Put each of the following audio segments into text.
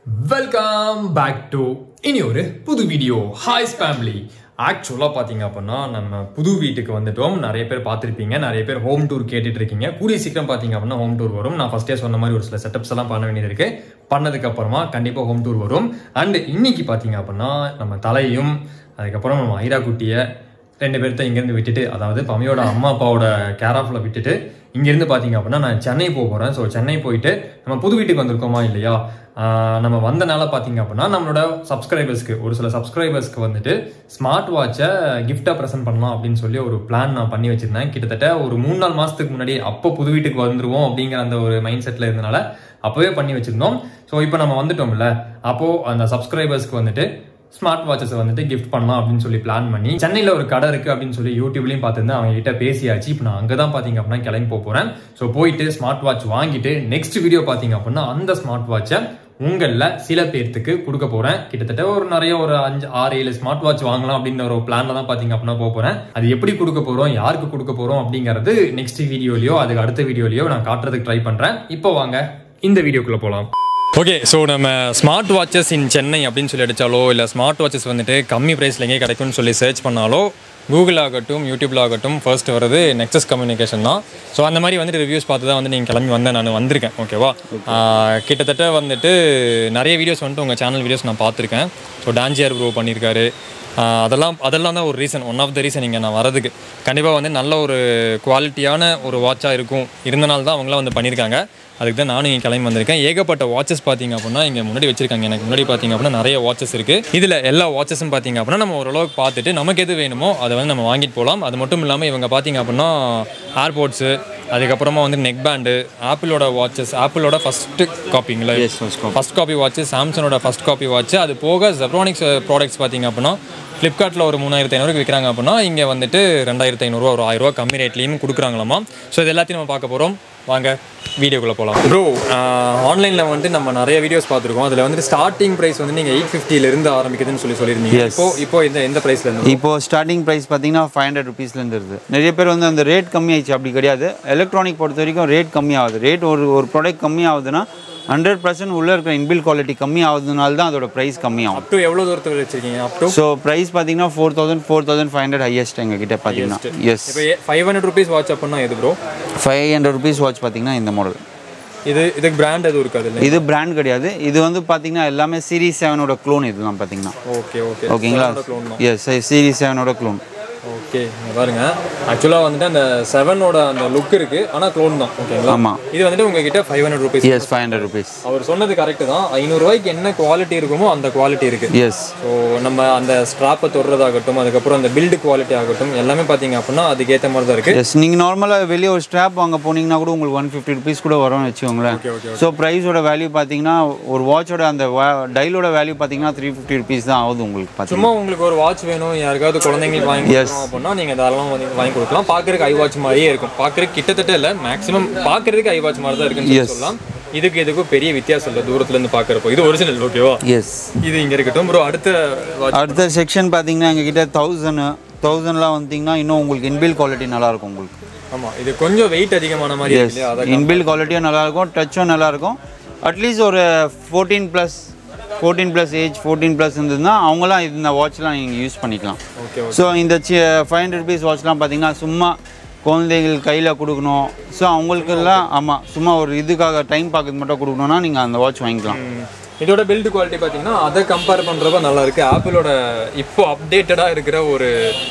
Welcome back to இனி ஒரு புது வீடியோ ஹாய்ஸ் ஃபேமிலி ஆக்சுவலாக பார்த்தீங்க அப்படின்னா நம்ம புது வீட்டுக்கு வந்துட்டோம் நிறைய பேர் பார்த்துருப்பீங்க நிறைய பேர் ஹோம் டூர் கேட்டுட்டு இருக்கீங்க கூடிய சீக்கிரம் பார்த்தீங்க அப்படின்னா ஹோம் டூர் வரும் நான் ஃபர்ஸ்டே சொன்ன மாதிரி ஒரு சில செட்டப்ஸ் எல்லாம் பண்ண வேண்டியது இருக்கு பண்ணதுக்கு அப்புறமா கண்டிப்பாக ஹோம் டூர் வரும் அண்ட் இன்னைக்கு பார்த்தீங்க அப்படின்னா நம்ம தலையும் அதுக்கப்புறம் நம்ம ஐரா குட்டியை ரெண்டு பேர்த்த இங்கேருந்து விட்டுட்டு அதாவது பமையோட அம்மா அப்பாவோட கேர் ஆஃப்ல விட்டுட்டு இங்கேருந்து பார்த்தீங்க அப்படின்னா நான் சென்னை போக போகிறேன் ஸோ சென்னை போயிட்டு நம்ம புது வீட்டுக்கு வந்திருக்கோமா இல்லையா ஆஹ் நம்ம வந்தனால பார்த்தீங்க அப்படின்னா நம்மளோட சப்ஸ்கிரைபர்ஸ்க்கு ஒரு சில சப்ஸ்கிரைபர்ஸ்க்கு வந்துட்டு ஸ்மார்ட் வாட்சை கிஃப்டாக ப்ரெசென்ட் பண்ணலாம் அப்படின்னு சொல்லி ஒரு பிளான் நான் பண்ணி வச்சிருந்தேன் கிட்டத்தட்ட ஒரு மூணு நாலு மாதத்துக்கு முன்னாடி அப்போ புது வீட்டுக்கு வந்துருவோம் அப்படிங்கிற அந்த ஒரு மைண்ட் செட்டில் இருந்தனால அப்போவே பண்ணி வச்சிருந்தோம் ஸோ இப்போ நம்ம வந்துட்டோம்ல அப்போது அந்த சப்ஸ்கிரைபர்ஸ்க்கு வந்துட்டு ஸ்மார்ட் வாட்சஸ் வந்துட்டு கிஃப்ட் பண்ணலாம் அப்படின்னு சொல்லி பிளான் பண்ணி சென்னையில் ஒரு கடை இருக்கு அப்படின்னு சொல்லி யூடியூப்லையும் பார்த்துருந்தேன் அவங்க கிட்ட பேசியாச்சு இப்போ நான் அங்கே தான் பார்த்தீங்க அப்படின்னா கிளம்பி போக போகிறேன் ஸோ போயிட்டு ஸ்மார்ட் வாட்ச் வாங்கிட்டு நெக்ஸ்ட் வீடியோ பார்த்தீங்க அப்படின்னா அந்த ஸ்மார்ட் வாட்சை உங்களில் சில பேர்த்துக்கு கொடுக்க போகிறேன் கிட்டத்தட்ட ஒரு நிறைய ஒரு அஞ்சு ஆறு ஏழு ஸ்மார்ட் வாட்ச் வாங்கலாம் அப்படின்ற ஒரு பிளான்ல தான் பார்த்தீங்க அப்படின்னா போக போகிறேன் அது எப்படி கொடுக்க போகிறோம் யாருக்கு கொடுக்க போகிறோம் அப்படிங்கிறது நெக்ஸ்ட் வீடியோலையோ அதுக்கு அடுத்த வீடியோலையோ நான் காட்டுறதுக்கு ட்ரை பண்ணுறேன் இப்போ வாங்க இந்த வீடியோக்குள்ளே போகலாம் ஓகே ஸோ நம்ம ஸ்மார்ட் வாட்சஸ் இன் சென்னை அப்படின்னு சொல்லி அடித்தாலோ இல்லை ஸ்மார்ட் வாட்சஸ் வந்துட்டு கம்மி ப்ரைஸில் எங்கே கிடைக்கும்னு சொல்லி சர்ச் பண்ணாலோ கூகுள் ஆகட்டும் யூடியூப்ல ஆகட்டும் ஃபர்ஸ்ட் வரது நெக்ஸஸ் கம்யூனிகேஷன் தான் ஸோ அந்த மாதிரி வந்துட்டு ரிவ்யூஸ் பார்த்து தான் வந்து நீங்கள் கிளம்பி வந்தேன் நான் வந்திருக்கேன் ஓகேவா ஆஹ் கிட்டத்தட்ட வந்துட்டு நிறைய வீடியோஸ் வந்துட்டு உங்கள் சேனல் வீடியோஸ் நான் பார்த்துருக்கேன் ஸோ டான்ஜியர் ப்ரோ பண்ணியிருக்காரு ஆஹ் அதெல்லாம் அதெல்லாம் தான் ஒரு reason one of the reason இங்கே நான் வரதுக்கு கண்டிப்பாக வந்து நல்ல ஒரு குவாலிட்டியான ஒரு வாட்சாக இருக்கும் இருந்தனால தான் அவங்களாம் வந்து பண்ணியிருக்காங்க அதுக்கு தான் நானும் இங்கே கிளம்பி வந்திருக்கேன் ஏகப்பட்ட வாட்சஸ் பார்த்தீங்க அப்படின்னா இங்கே முன்னாடி வச்சிருக்காங்க எனக்கு முன்னாடி பார்த்தீங்க அப்படின்னா நிறைய வாட்சஸ் இருக்குது இதில் எல்லா வாட்சஸும் பார்த்தீங்க அப்படின்னா நம்ம ஓரளவுக்கு பார்த்துட்டு நமக்கு எது வேணுமோ அதை வந்து நம்ம வாங்கிட்டு போகலாம் அது மட்டும் இல்லாமல் இவங்க பார்த்தீங்க அப்படின்னா ஏர்போர்ட்ஸு அதுக்கப்புறமா வந்து நெக் பேண்டு ஆப்பிளோட வாட்சஸ் ஆப்பிளோட ஃபஸ்ட்டு காப்பிங்களா ஃபஸ்ட் காப்பி வாட்ச் சாம்சங்கோட ஃபஸ்ட் காப்பி வாட்ச் அது போக ஜெப்ரானிக்ஸ் ப்ராடக்ட்ஸ் பார்த்தீங்க அப்படின்னா ஃப்ளிப்கார்ட்டில் ஒரு மூணாயிரத்தி ஐநூறுக்கு விற்கிறாங்க அப்படின்னா இங்கே வந்துட்டு ரெண்டாயிரத்தி ஐநூறுரூவா ஒரு ஆயிரரூவா கம்மி ரேட்லேயும் கொடுக்குறாங்களாமா ஸோ இது எல்லாத்தையும் நம்ம பார்க்க போகிறோம் வாங்க வீடியோக்குள்ளே போகலாம் ப்ரோ ஆன்லைனில் வந்துட்டு நம்ம நிறைய வீடியோஸ் பார்த்துருக்கோம் அதில் வந்துட்டு ஸ்டார்டிங் ப்ரைஸ் வந்து நீங்கள் எயிட் ஃபிஃப்டிலேருந்து ஆரம்பிக்குதுன்னு சொல்லி சொல்லியிருந்தீங்க Yes. இப்போ இப்போ இந்த எந்த ப்ரைஸ்லேருந்து இப்போ ஸ்டார்டிங் ப்ரைஸ் பார்த்தீங்கன்னா ஃபைவ் ஹண்ட்ரட் ருபீஸ்லேருந்து இருக்குது நிறைய பேர் வந்து அந்த ரேட் கம்மியாயிடுச்சு அப்படி கிடையாது எலக்ட்ரானிக் பொறுத்த வரைக்கும் ரேட் கம்மியாகுது ரேட் ஒரு ஒரு ப்ராடக்ட் கம்மியாகுதுன்னா ஹண்ட்ரட் பர்சன்ட் உள்ளே இருக்கிற இன்பில் குவாலிட்டி கம்மி ஆகுதுனால தான் அதோட ப்ரைஸ் கம்மியாகும் அப் டு எவ்வளோ தூரத்தில் வச்சிருக்கீங்க அப் டு ஸோ ப்ரைஸ் பார்த்தீங்கன்னா four thousand four thousand five hundred highest எங்கள் கிட்ட பார்த்தீங்கன்னா எஸ் இப்போ ஃபைவ் ஹண்ட்ரட் ருபீஸ் வாட்ச் அப்படின்னா எது bro five hundred rupees watch பார்த்தீங்கன்னா இந்த மாடல் இது இதுக்கு பிராண்ட் எதுவும் இருக்காது இல்லை இது பிராண்ட் கிடையாது இது வந்து பார்த்தீங்கன்னா எல்லாமே சீரிஸ் செவனோட க்ளோன் இதுதான் பார்த்தீங்கன்னா ஓகே ஓகே ஓகேங்களா எஸ் சீரிஸ் செவனோட க்ளோன் ஓகே இங்க பாருங்க ஆக்சுவலாக வந்துட்டு அந்த செவனோட அந்த லுக் இருக்கு ஆனால் க்ளோன் தான் ஓகேங்களா ஆமாம் இது வந்துட்டு உங்ககிட்ட five hundred rupees yes five hundred rupees அவர் சொன்னது கரெக்டு தான் ஐநூறுரூவாய்க்கு என்ன குவாலிட்டி இருக்குமோ அந்த குவாலிட்டி இருக்கு எஸ் ஸோ நம்ம அந்த ஸ்ட்ராப்பை தொடுறதாகட்டும் அதுக்கப்புறம் அந்த பில்டு குவாலிட்டி ஆகட்டும் எல்லாமே பார்த்தீங்க அப்படின்னா அதுக்கேற்ற மாதிரி தான் இருக்கு எஸ் நீங்கள் நார்மலாக வெளியே ஒரு ஸ்ட்ராப் வாங்க போனீங்கன்னா கூட உங்களுக்கு ஒன் ஃபிஃப்டி ருபீஸ் கூட வரும்னு வச்சுக்கோங்களேன் ஸோ ப்ரைஸோட வேல்யூ பார்த்தீங்கன்னா ஒரு வாட்சோட அந்த டைலோட வேல்யூ பார்த்தீங்கன்னா த்ரீ ஃபிஃப்டி ருபீஸ் தான் ஆகுது உங்களுக்கு பார்த்தீங்கன்னா சும்மா உங்களுக்கு ஒரு வாட்ச் வேணும் யாருக்காவது குழந்தைங்களுக்கு வாங்கி கொடுக்கணும் அப்படின்னா நீங்கள் தாராளமாக வந்து வாங்கி கொடுக்கலாம் பார்க்கறதுக்கு ஐ வாட்ச் மாதிரியே இருக்கும் பார்க்கறதுக்கு கிட்டத்தட்ட இல்லை மேக்ஸிமம் பார்க்கறதுக்கு ஐ வாட்ச் மாதிரி தான் இருக்குன்னு சொல்லி சொல்லலாம் இதுக்கு இதுக்கும் பெரிய வித்தியாசம் இல்லை தூரத்துல இருந்து பார்க்கறப்போ இது ஒரிஜினல் ஓகேவா எஸ் இது இங்க இருக்கட்டும் ப்ரோ அடுத்த watch அடுத்த செக்ஷன் பார்த்தீங்கன்னா எங்ககிட்ட தௌசண்ட் தௌசண்ட்லாம் வந்தீங்கன்னா இன்னும் உங்களுக்கு இன்பில் குவாலிட்டி நல்லாயிருக்கும் உங்களுக்கு ஆமா இது கொஞ்சம் வெயிட் அதிகமான மாதிரி இருக்கு இல்லையா அதை இன்பில் குவாலிட்டியும் நல்லாயிருக்கும் டச்சும் நல்லாயிருக்கும் அட்லீஸ்ட் ஒரு fourteen plus fourteen plus age fourteen plus இருந்ததுன்னா அவங்களாம் இந்த வாட்ச்லாம் நீங்கள் யூஸ் பண்ணிக்கலாம் ஓகே ஸோ இந்த ஃபைவ் ஹண்ட்ரட் ருபீஸ் வாட்ச்லாம் பார்த்தீங்கன்னா சும்மா குழந்தைகள் கையில் கொடுக்கணும் ஸோ அவங்களுக்கெல்லாம் ஆமாம் சும்மா ஒரு இதுக்காக டைம் பார்க்கறது மட்டும் கொடுக்கணும்னா நீங்கள் அந்த வாட்ச் வாங்கிக்கலாம் இதோட பில்ட் குவாலிட்டி பார்த்தீங்கன்னா அதை கம்பேர் பண்ணுறப்ப நல்லா இருக்கு ஆப்பிளோட இப்போ அப்டேட்டடாக இருக்கிற ஒரு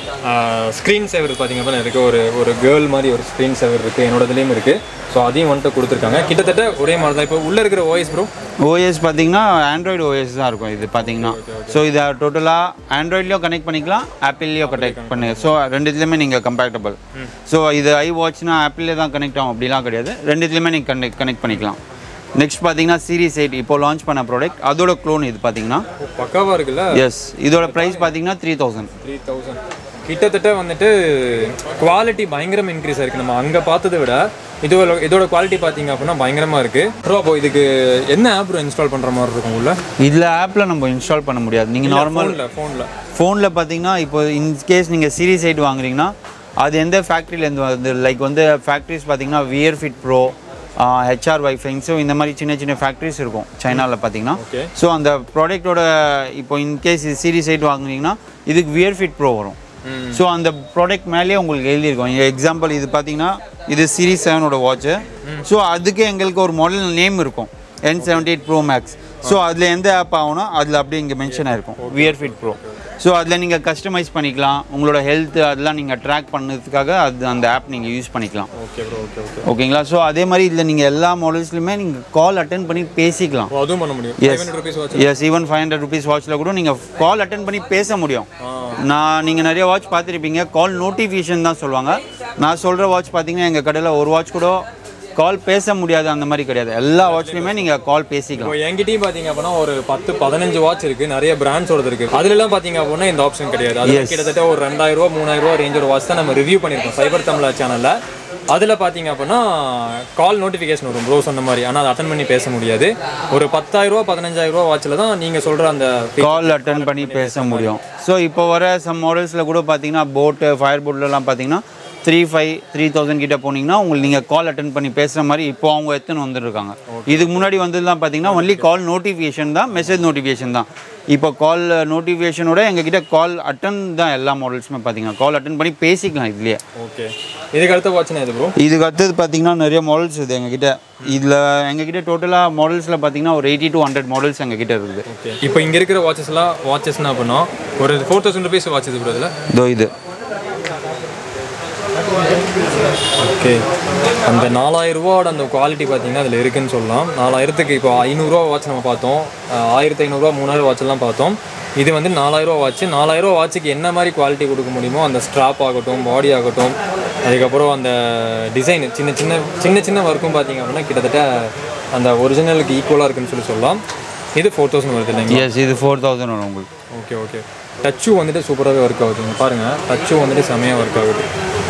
ஸ்க்ரீன் சேவர் பார்த்தீங்க அப்படின்னா இருக்கு ஒரு ஒரு கேர்ள் மாதிரி ஒரு ஸ்க்ரீன் சேவர் இருக்கு என்னோட இதுலேயும் இருக்கு ஸோ அதையும் வந்துட்டு கொடுத்துருக்காங்க கிட்டத்தட்ட ஒரே மாதிரி தான் இப்போ உள்ள இருக்கிற ஓஎஸ் ப்ரோ ஓஎஸ் பார்த்தீங்கன்னா ஆண்ட்ராய்டு ஓஎஸ் தான் இருக்கும் இது பார்த்தீங்கன்னா ஸோ இதை டோட்டலாக ஆண்ட்ராய்ட்லேயும் கனெக்ட் பண்ணிக்கலாம் ஆப்பிள்லேயும் கனெக்ட் பண்ணி ஸோ ரெண்டுத்துலேயுமே நீங்கள் கம்பேட்டபிள் ஸோ இது ஐ வாட்ச்னா ஆப்பிள்லே தான் கனெக்ட் ஆகும் அப்படிலாம் கிடையாது ரெண்டுத்துலேயுமே நீங்கள் கனெக்ட் கனெக்ட் பண்ணிக்கலாம் நெக்ஸ்ட் பார்த்தீங்கன்னா சீரிஸ் எயிட் இப்போ லான்ச் பண்ண ப்ராடக்ட் அதோட க்ளோன் இது பார்த்தீங்கன்னா பக்காவாக இருக்குல்ல எஸ் இதோட ப்ரைஸ் பார்த்தீங்கன்னா த்ரீ தௌசண்ட் த்ரீ தௌசண்ட் கிட்டத்தட்ட வந்துட்டு குவாலிட்டி பயங்கரம் இன்க்ரீஸ் ஆயிருக்கு நம்ம அங்கே பார்த்ததை விட இதோட இதோட குவாலிட்டி பார்த்தீங்க அப்படின்னா பயங்கரமாக இருக்கு ப்ரோ அப்போ இதுக்கு என்ன ஆப் இன்ஸ்டால் பண்ணுற மாதிரி இருக்கும் உள்ள இதில் ஆப்பில் நம்ம இன்ஸ்டால் பண்ண முடியாது நீங்கள் நார்மல் ஃபோனில் ஃபோனில் ஃபோனில் பார்த்தீங்கன்னா இப்போ இன்கேஸ் நீங்கள் சீரிஸ் எயிட் வாங்குறீங்கன்னா அது எந்த ஃபேக்ட்ரியிலேருந்து வருது லைக் வந்து ஃபேக்ட்ரிஸ் பார்த்தீங்கன்னா வியர் ஃபிட் ப்ரோ ஹெச்ஆர் வைஃபைங் ஸோ இந்த மாதிரி சின்ன சின்ன ஃபேக்ட்ரிஸ் இருக்கும் சைனாவில் பார்த்தீங்கன்னா Okay. ஸோ அந்த ப்ராடக்ட்டோட இப்போ இன்கேஸ் இது சீரிஸ் எயிட் வாங்குனீங்கன்னா இதுக்கு வியர் ஃபிட் ப்ரோ வரும் ஸோ அந்த ப்ராடக்ட் மேலேயே உங்களுக்கு எழுதியிருக்கும் எக்ஸாம்பிள் இது பார்த்தீங்கன்னா இது சீரிஸ் செவனோட வாட்ச்சு ஸோ அதுக்கு எங்களுக்கு ஒரு மாடல் நேம் இருக்கும் N seventy eight pro max so அதில் எந்த ஆப் ஆகணும் அதில் அப்படியே இங்கே மென்ஷன் ஆயிருக்கும் வியர் ஃபிட் ப்ரோ ஸோ அதில் நீங்கள் கஸ்டமைஸ் பண்ணிக்கலாம் உங்களோட ஹெல்த் அதெல்லாம் நீங்கள் ட்ராக் பண்ணதுக்காக அது அந்த ஆப் நீங்கள் யூஸ் பண்ணிக்கலாம் ஓகே ப்ரோ ஓகே ஓகே ஓகேங்களா ஸோ அதே மாதிரி இதில் நீங்கள் எல்லா மாடல்ஸ்லையுமே நீங்கள் கால் அட்டன் பண்ணி பேசிக்கலாம் அதுவும் பண்ண முடியும் Yes. Five hundred rupees watch yes even five hundred rupees வாட்ச்சில் கூட நீங்கள் கால் அட்டன் பண்ணி பேச முடியும் நான் நீங்கள் நிறைய வாட்ச் பார்த்துருப்பீங்க கால் நோட்டிஃபிகேஷன் தான் சொல்லுவாங்க நான் சொல்கிற வாட்ச் பார்த்தீங்கன்னா எங்கள் கடையில் ஒரு வாட்ச் கூட கால் பேச முடியாது அந்த மாதிரி கிடையாது எல்லா வாட்ச்லையுமே நீங்கள் கால் பேசிக்கலாம் இப்போ என்கிட்டயும் பாத்தீங்க அப்படின்னா ஒரு பத்து பதினஞ்சு வாட்ச் இருக்கு நிறைய பிராண்ட்ஸோட இருக்கு அதுல எல்லாம் பாத்தீங்க அப்படின்னா இந்த ஆப்ஷன் கிடையாது அது கிட்டத்தட்ட ஒரு ரெண்டாயிரம் ரூபா மூணாயிரம் ரூபா ரேஞ்சோட வாட்ச் தான் நம்ம ரிவ்யூ பண்ணிருக்கோம் சைபர் தமிழா சேனல்ல அதுல பாத்தீங்க அப்படின்னா கால் நோட்டிஃபிகேஷன் வரும் ப்ரோ சொன்ன மாதிரி ஆனா அதை அட்டன் பண்ணி பேச முடியாது ஒரு பத்தாயிரம் ரூபா பதினஞ்சாயிரம் ரூபா வாட்ச்ல தான் நீங்க சொல்ற அந்த கால் அட்டன் பண்ணி பேச முடியும் ஸோ இப்போ வர சம் மாடல்ஸில் கூட பார்த்தீங்கன்னா போட்டு ஃபயர் போட்லலாம் பார்த்தீங்கன்னா த்ரீ ஃபைவ் த்ரீ தௌசண்ட் கிட்ட போனீங்கன்னா உங்களுக்கு நீங்கள் கால் அட்டன் பண்ணி பேசுகிற மாதிரி இப்போ அவங்க எத்தனை வந்துருக்காங்க இதுக்கு முன்னாடி வந்ததுலாம் பார்த்தீங்கன்னா ஒன்லி கால் நோட்டிஃபிகேஷன் தான் மெசேஜ் நோட்டிஃபிகேஷன் தான் இப்போ கால் நோட்டிஃபிகேஷனோட எங்ககிட்ட கால் அட்டன் தான் எல்லா மாடல்ஸுமே பார்த்தீங்கன்னா கால் அட்டன் பண்ணி பேசிக்கலாம் இதுலேயே ஓகே இதுக்கு அடுத்த வாட்ச் இது ப்ரோ இதுக்கு அடுத்தது பார்த்தீங்கன்னா நிறைய மாடல்ஸ் இருக்குது எங்ககிட்ட இதில் எங்ககிட்ட டோட்டலாக மாடல்ஸில் பார்த்தீங்கன்னா ஒரு எயிட்டி டு ஹண்ட்ரட் மாடல்ஸ் எங்ககிட்ட இருக்குது ஓகே இப்போ இங்க இருக்கிற வாட்சஸ்லாம் வாட்சஸ்னா அப்படின்னா ஒரு ஃபோர் தௌசண்ட் ருபீஸ் வாட்ச் இது ப்ரோ இதுல இதோ இது ஓகே அந்த நாலாயிரம் ரூபாவோட அந்த குவாலிட்டி பார்த்தீங்கன்னா அதில் இருக்குன்னு சொல்லலாம் நாலாயிரத்துக்கு இப்போ ஐநூறுரூவா வாட்ச் நம்ம பார்த்தோம் அஹ் ஆயிரத்தி ஐநூறுரூவா மூணாயிரம் வாட்ச்லாம் பார்த்தோம் இது வந்து நாலாயிரரூவா வாட்ச் நாலாயிரரூவா வாட்சுக்கு என்ன மாதிரி குவாலிட்டி கொடுக்க முடியுமோ அந்த ஸ்ட்ராப் ஆகட்டும் பாடி ஆகட்டும் அதுக்கப்புறம் அந்த டிசைன் சின்ன சின்ன சின்ன சின்ன ஒர்க்கும் பார்த்தீங்க அப்படின்னா கிட்டத்தட்ட அந்த ஒரிஜினலுக்கு ஈக்குவலாக இருக்குன்னு சொல்லி சொல்லலாம் இது ஃபோர் தௌசண்ட் வருது இல்லைங்க எஸ் இது ஃபோர் தௌசண்ட் வரும் உங்களுக்கு ஓகே ஓகே டச்சு வந்துட்டு சூப்பராகவே ஒர்க் ஆகுதுங்க பாருங்கள் டச்சு வந்துட்டு செமையாக ஒர்க் ஆகுது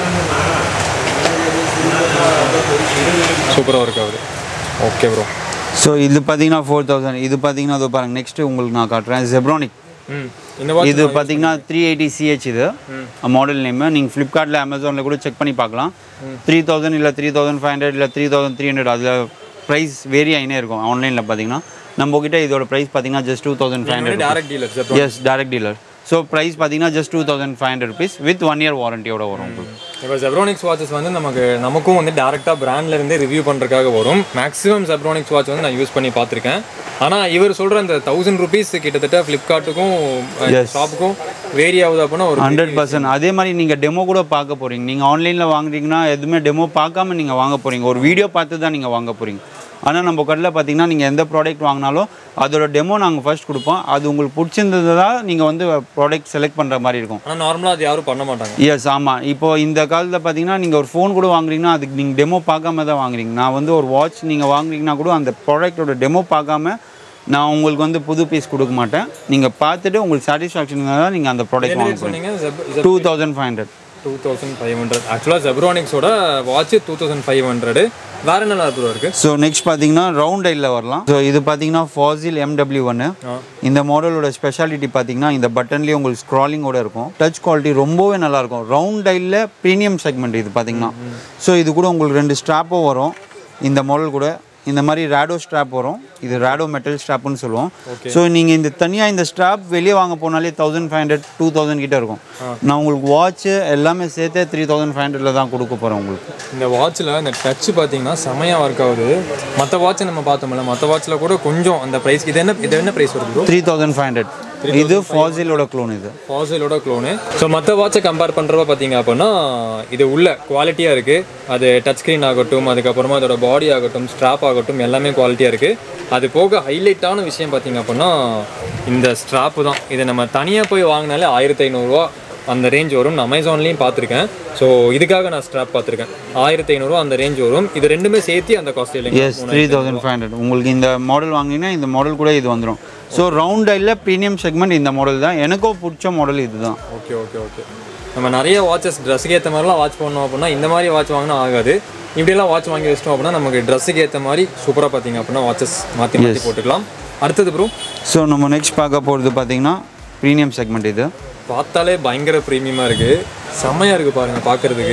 சூப்பராக ஒர்க் ஆகுது ஓகே ப்ரோ ஸோ இது பார்த்தீங்கன்னா ஃபோர் தௌசண்ட் இது பார்த்தீங்கன்னா அதோ பாருங்க நெக்ஸ்ட் உங்களுக்கு நான் காட்டுறேன் ஜெப்ரானிக் ம் இந்த வாட்ச் இது பார்த்தீங்கன்னா த்ரீ எயிட்டி சிஹெச் இது மாடல் நேம் நீங்கள் ஃப்ளிப்கார்ட்டில் அமேசானில் கூட செக் பண்ணி பார்க்கலாம் த்ரீ தௌசண்ட் இல்லை த்ரீ தௌசண்ட் ஃபைவ் ஹண்ட்ரட் இல்லை த்ரீ தௌசண்ட் த்ரீ ஹண்ட்ரட் அதில் ப்ரைஸ் வேரி ஆகினே இருக்கும் ஆன்லைனில் பார்த்தீங்கன்னா நம்ம கிட்ட இதோட ப்ரைஸ் பார்த்தீங்கன்னா just two thousand five hundred direct dealer yes direct dealer so price பார்த்தீங்கன்னா just two thousand five hundred rupees with one year வாரண்டியோட வரும் உங்களுக்கு இப்போ ஜெப்ரானிக்ஸ் வாட்சஸ் வந்து நமக்கு நமக்கும் வந்து டேரெக்டாக பிராண்ட்லேருந்தே ரிவ்யூ பண்ணுறதுக்காக வரும் மேக்ஸிமம் ஜெப்ரானிக்ஸ் வாட்ச் வந்து நான் யூஸ் பண்ணி பார்த்துருக்கேன் ஆனால் இவர் சொல்கிற அந்த தௌசண்ட் ருபீஸ் கிட்டத்தட்ட ஃப்ளிப்கார்ட்டுக்கும் ஷாப்புக்கும் வேரி ஆகுது அப்படின்னா ஒரு ஹண்ட்ரட் பர்சன்ட் அதே மாதிரி நீங்கள் டெமோ கூட பார்க்க போகிறீங்க நீங்கள் ஆன்லைனில் வாங்குறீங்கன்னா எதுவுமே டெமோ பார்க்காம நீங்கள் வாங்க போகிறீங்க ஒரு வீடியோ பார்த்து தான் நீங்கள் வாங்க போகிறீங்க ஆனால் நம்ம கடையில் பார்த்தீங்கன்னா நீங்கள் எந்த ப்ராடக்ட் வாங்கினாலும் அதோட டெமோ நாங்கள் ஃபர்ஸ்ட் கொடுப்போம் அது உங்களுக்கு பிடிச்சிருந்ததா நீங்கள் வந்து ப்ராடக்ட் செலக்ட் பண்ணுற மாதிரி இருக்கும் ஆனால் நார்மலாக அது யாரும் பண்ண மாட்டாங்க எஸ் ஆமாம் இப்போ இந்த காலத்தில் பார்த்தீங்கன்னா நீங்கள் ஒரு ஃபோன் கூட வாங்குறீங்கன்னா அதுக்கு நீங்கள் டெமோ பார்க்காம தான் வாங்குறீங்க நான் வந்து ஒரு வாட்ச் நீங்கள் வாங்குறீங்கன்னா கூட அந்த ப்ராடக்ட்டோட டெமோ பார்க்காம நான் உங்களுக்கு வந்து புது பீஸ் கொடுக்க மாட்டேன் நீங்கள் பார்த்துட்டு உங்களுக்கு சாட்டிஸ்ஃபேக்ஷன் தான் நீங்கள் அந்த ப்ராடக்ட் வாங்க போகிறீங்க சொன்னீங்க Zeb two thousand five hundred two thousand five hundred ஆக்சுவலாக ஜெப்ரானிக்ஸோட watch two thousand five hundred வேற என்ன ப்ரோ இருக்கு ஸோ நெக்ஸ்ட் பார்த்தீங்கன்னா ரவுண்ட் ஐயில் வரலாம் ஸோ இது பார்த்தீங்கன்னா ஃபாசில் எம்டபிள்யூ ஒன்று இந்த மாடலோட ஸ்பெஷாலிட்டி பார்த்தீங்கன்னா இந்த பட்டன்லேயே உங்களுக்கு ஸ்க்ராலிங்கோட இருக்கும் டச் குவாலிட்டி ரொம்பவே நல்லா இருக்கும் ரவுண்ட் ஐயில் ப்ரீமியம் செக்மெண்ட் இது பார்த்தீங்கன்னா ஸோ இது கூட உங்களுக்கு ரெண்டு ஸ்ட்ராப்பும் வரும் இந்த மாடல் கூட இந்த மாதிரி ரேடோ ஸ்ட்ராப் வரும் இது ரேடோ மெட்டல் ஸ்ட்ராப்னு சொல்லுவோம் ஸோ நீங்கள் இந்த தனியாக இந்த ஸ்ட்ராப் வெளியே வாங்க போனாலே thousand five hundred two thousand கிட்ட இருக்கும் நான் உங்களுக்கு வாட்ச் எல்லாமே சேர்த்தே த்ரீ தௌசண்ட் ஃபைவ் ஹண்ட்ரட்ல தான் கொடுக்க போகிறேன் உங்களுக்கு இந்த வாட்சில் இந்த டச் பார்த்தீங்கன்னா செமையாக ஒர்க் ஆகுது மற்ற வாட்சை நம்ம பார்த்தோம்ல மற்ற வாட்சில் கூட கொஞ்சம் அந்த ப்ரைஸ் இது என்ன இது என்ன ப்ரைஸ் வருது bro three thousand five hundred இது ஃபாசிலோட க்ளோன் இது ஃபாசிலோட க்ளோனு ஸோ மற்ற வாட்சை கம்பேர் பண்ணுறப்ப பார்த்தீங்க அப்படின்னா இது உள்ள குவாலிட்டியாக இருக்குது அது டச் ஸ்க்ரீன் ஆகட்டும் அதுக்கப்புறமா அதோட பாடி ஆகட்டும் ஸ்ட்ராப் ஆகட்டும் எல்லாமே குவாலிட்டியாக இருக்குது அது போக ஹைலைட்டான விஷயம் பார்த்தீங்க அப்படின்னா இந்த ஸ்ட்ராப்பு தான் இதை நம்ம தனியாக போய் வாங்கினாலே ஆயிரத்தி ஐநூறுரூவா அந்த ரேஞ்ச் வரும் நான் அமேசான்லேயும் பார்த்துருக்கேன் ஸோ இதுக்காக நான் ஸ்ட்ராப் பார்த்துருக்கேன் ஆயிரத்தி ஐநூறுரூவா அந்த ரேஞ்ச் வரும் இது ரெண்டுமே சேர்த்து அந்த காஸ்ட் இல்லைங்க yes three thousand five hundred உங்களுக்கு இந்த மாடல் வாங்கினீங்கன்னா இந்த மாடல் கூட இது வந்துடும் ஸோ ரவுண்ட் ஐயில் ப்ரீமியம் செக்மெண்ட் இந்த மாடல் தான் எனக்கும் பிடிச்ச மாடல் இதுதான் ஓகே ஓகே ஓகே நம்ம நிறைய வாட்சஸ் ட்ரெஸ்ஸுக்கு ஏற்ற மாதிரிலாம் வாட்ச் பண்ணோம் அப்படின்னா இந்த மாதிரி வாட்ச் வாங்கினா ஆகாது இப்படியெல்லாம் வாட்ச் வாங்கி வச்சிட்டோம் அப்படின்னா நமக்கு ட்ரெஸ்ஸுக்கு ஏற்ற மாதிரி சூப்பராக பார்த்தீங்க அப்படின்னா வாட்சஸ் மாற்றி மாற்றி போட்டுக்கலாம் அடுத்தது ப்ரோ ஸோ நம்ம நெக்ஸ்ட் பார்க்க போகிறது பார்த்தீங்கன்னா ப்ரீமியம் செக்மெண்ட் இது பார்த்தாலே பயங்கர ப்ரீமியமாக இருக்குது செம்மையாக இருக்குது பாருங்கள் பார்க்குறதுக்கு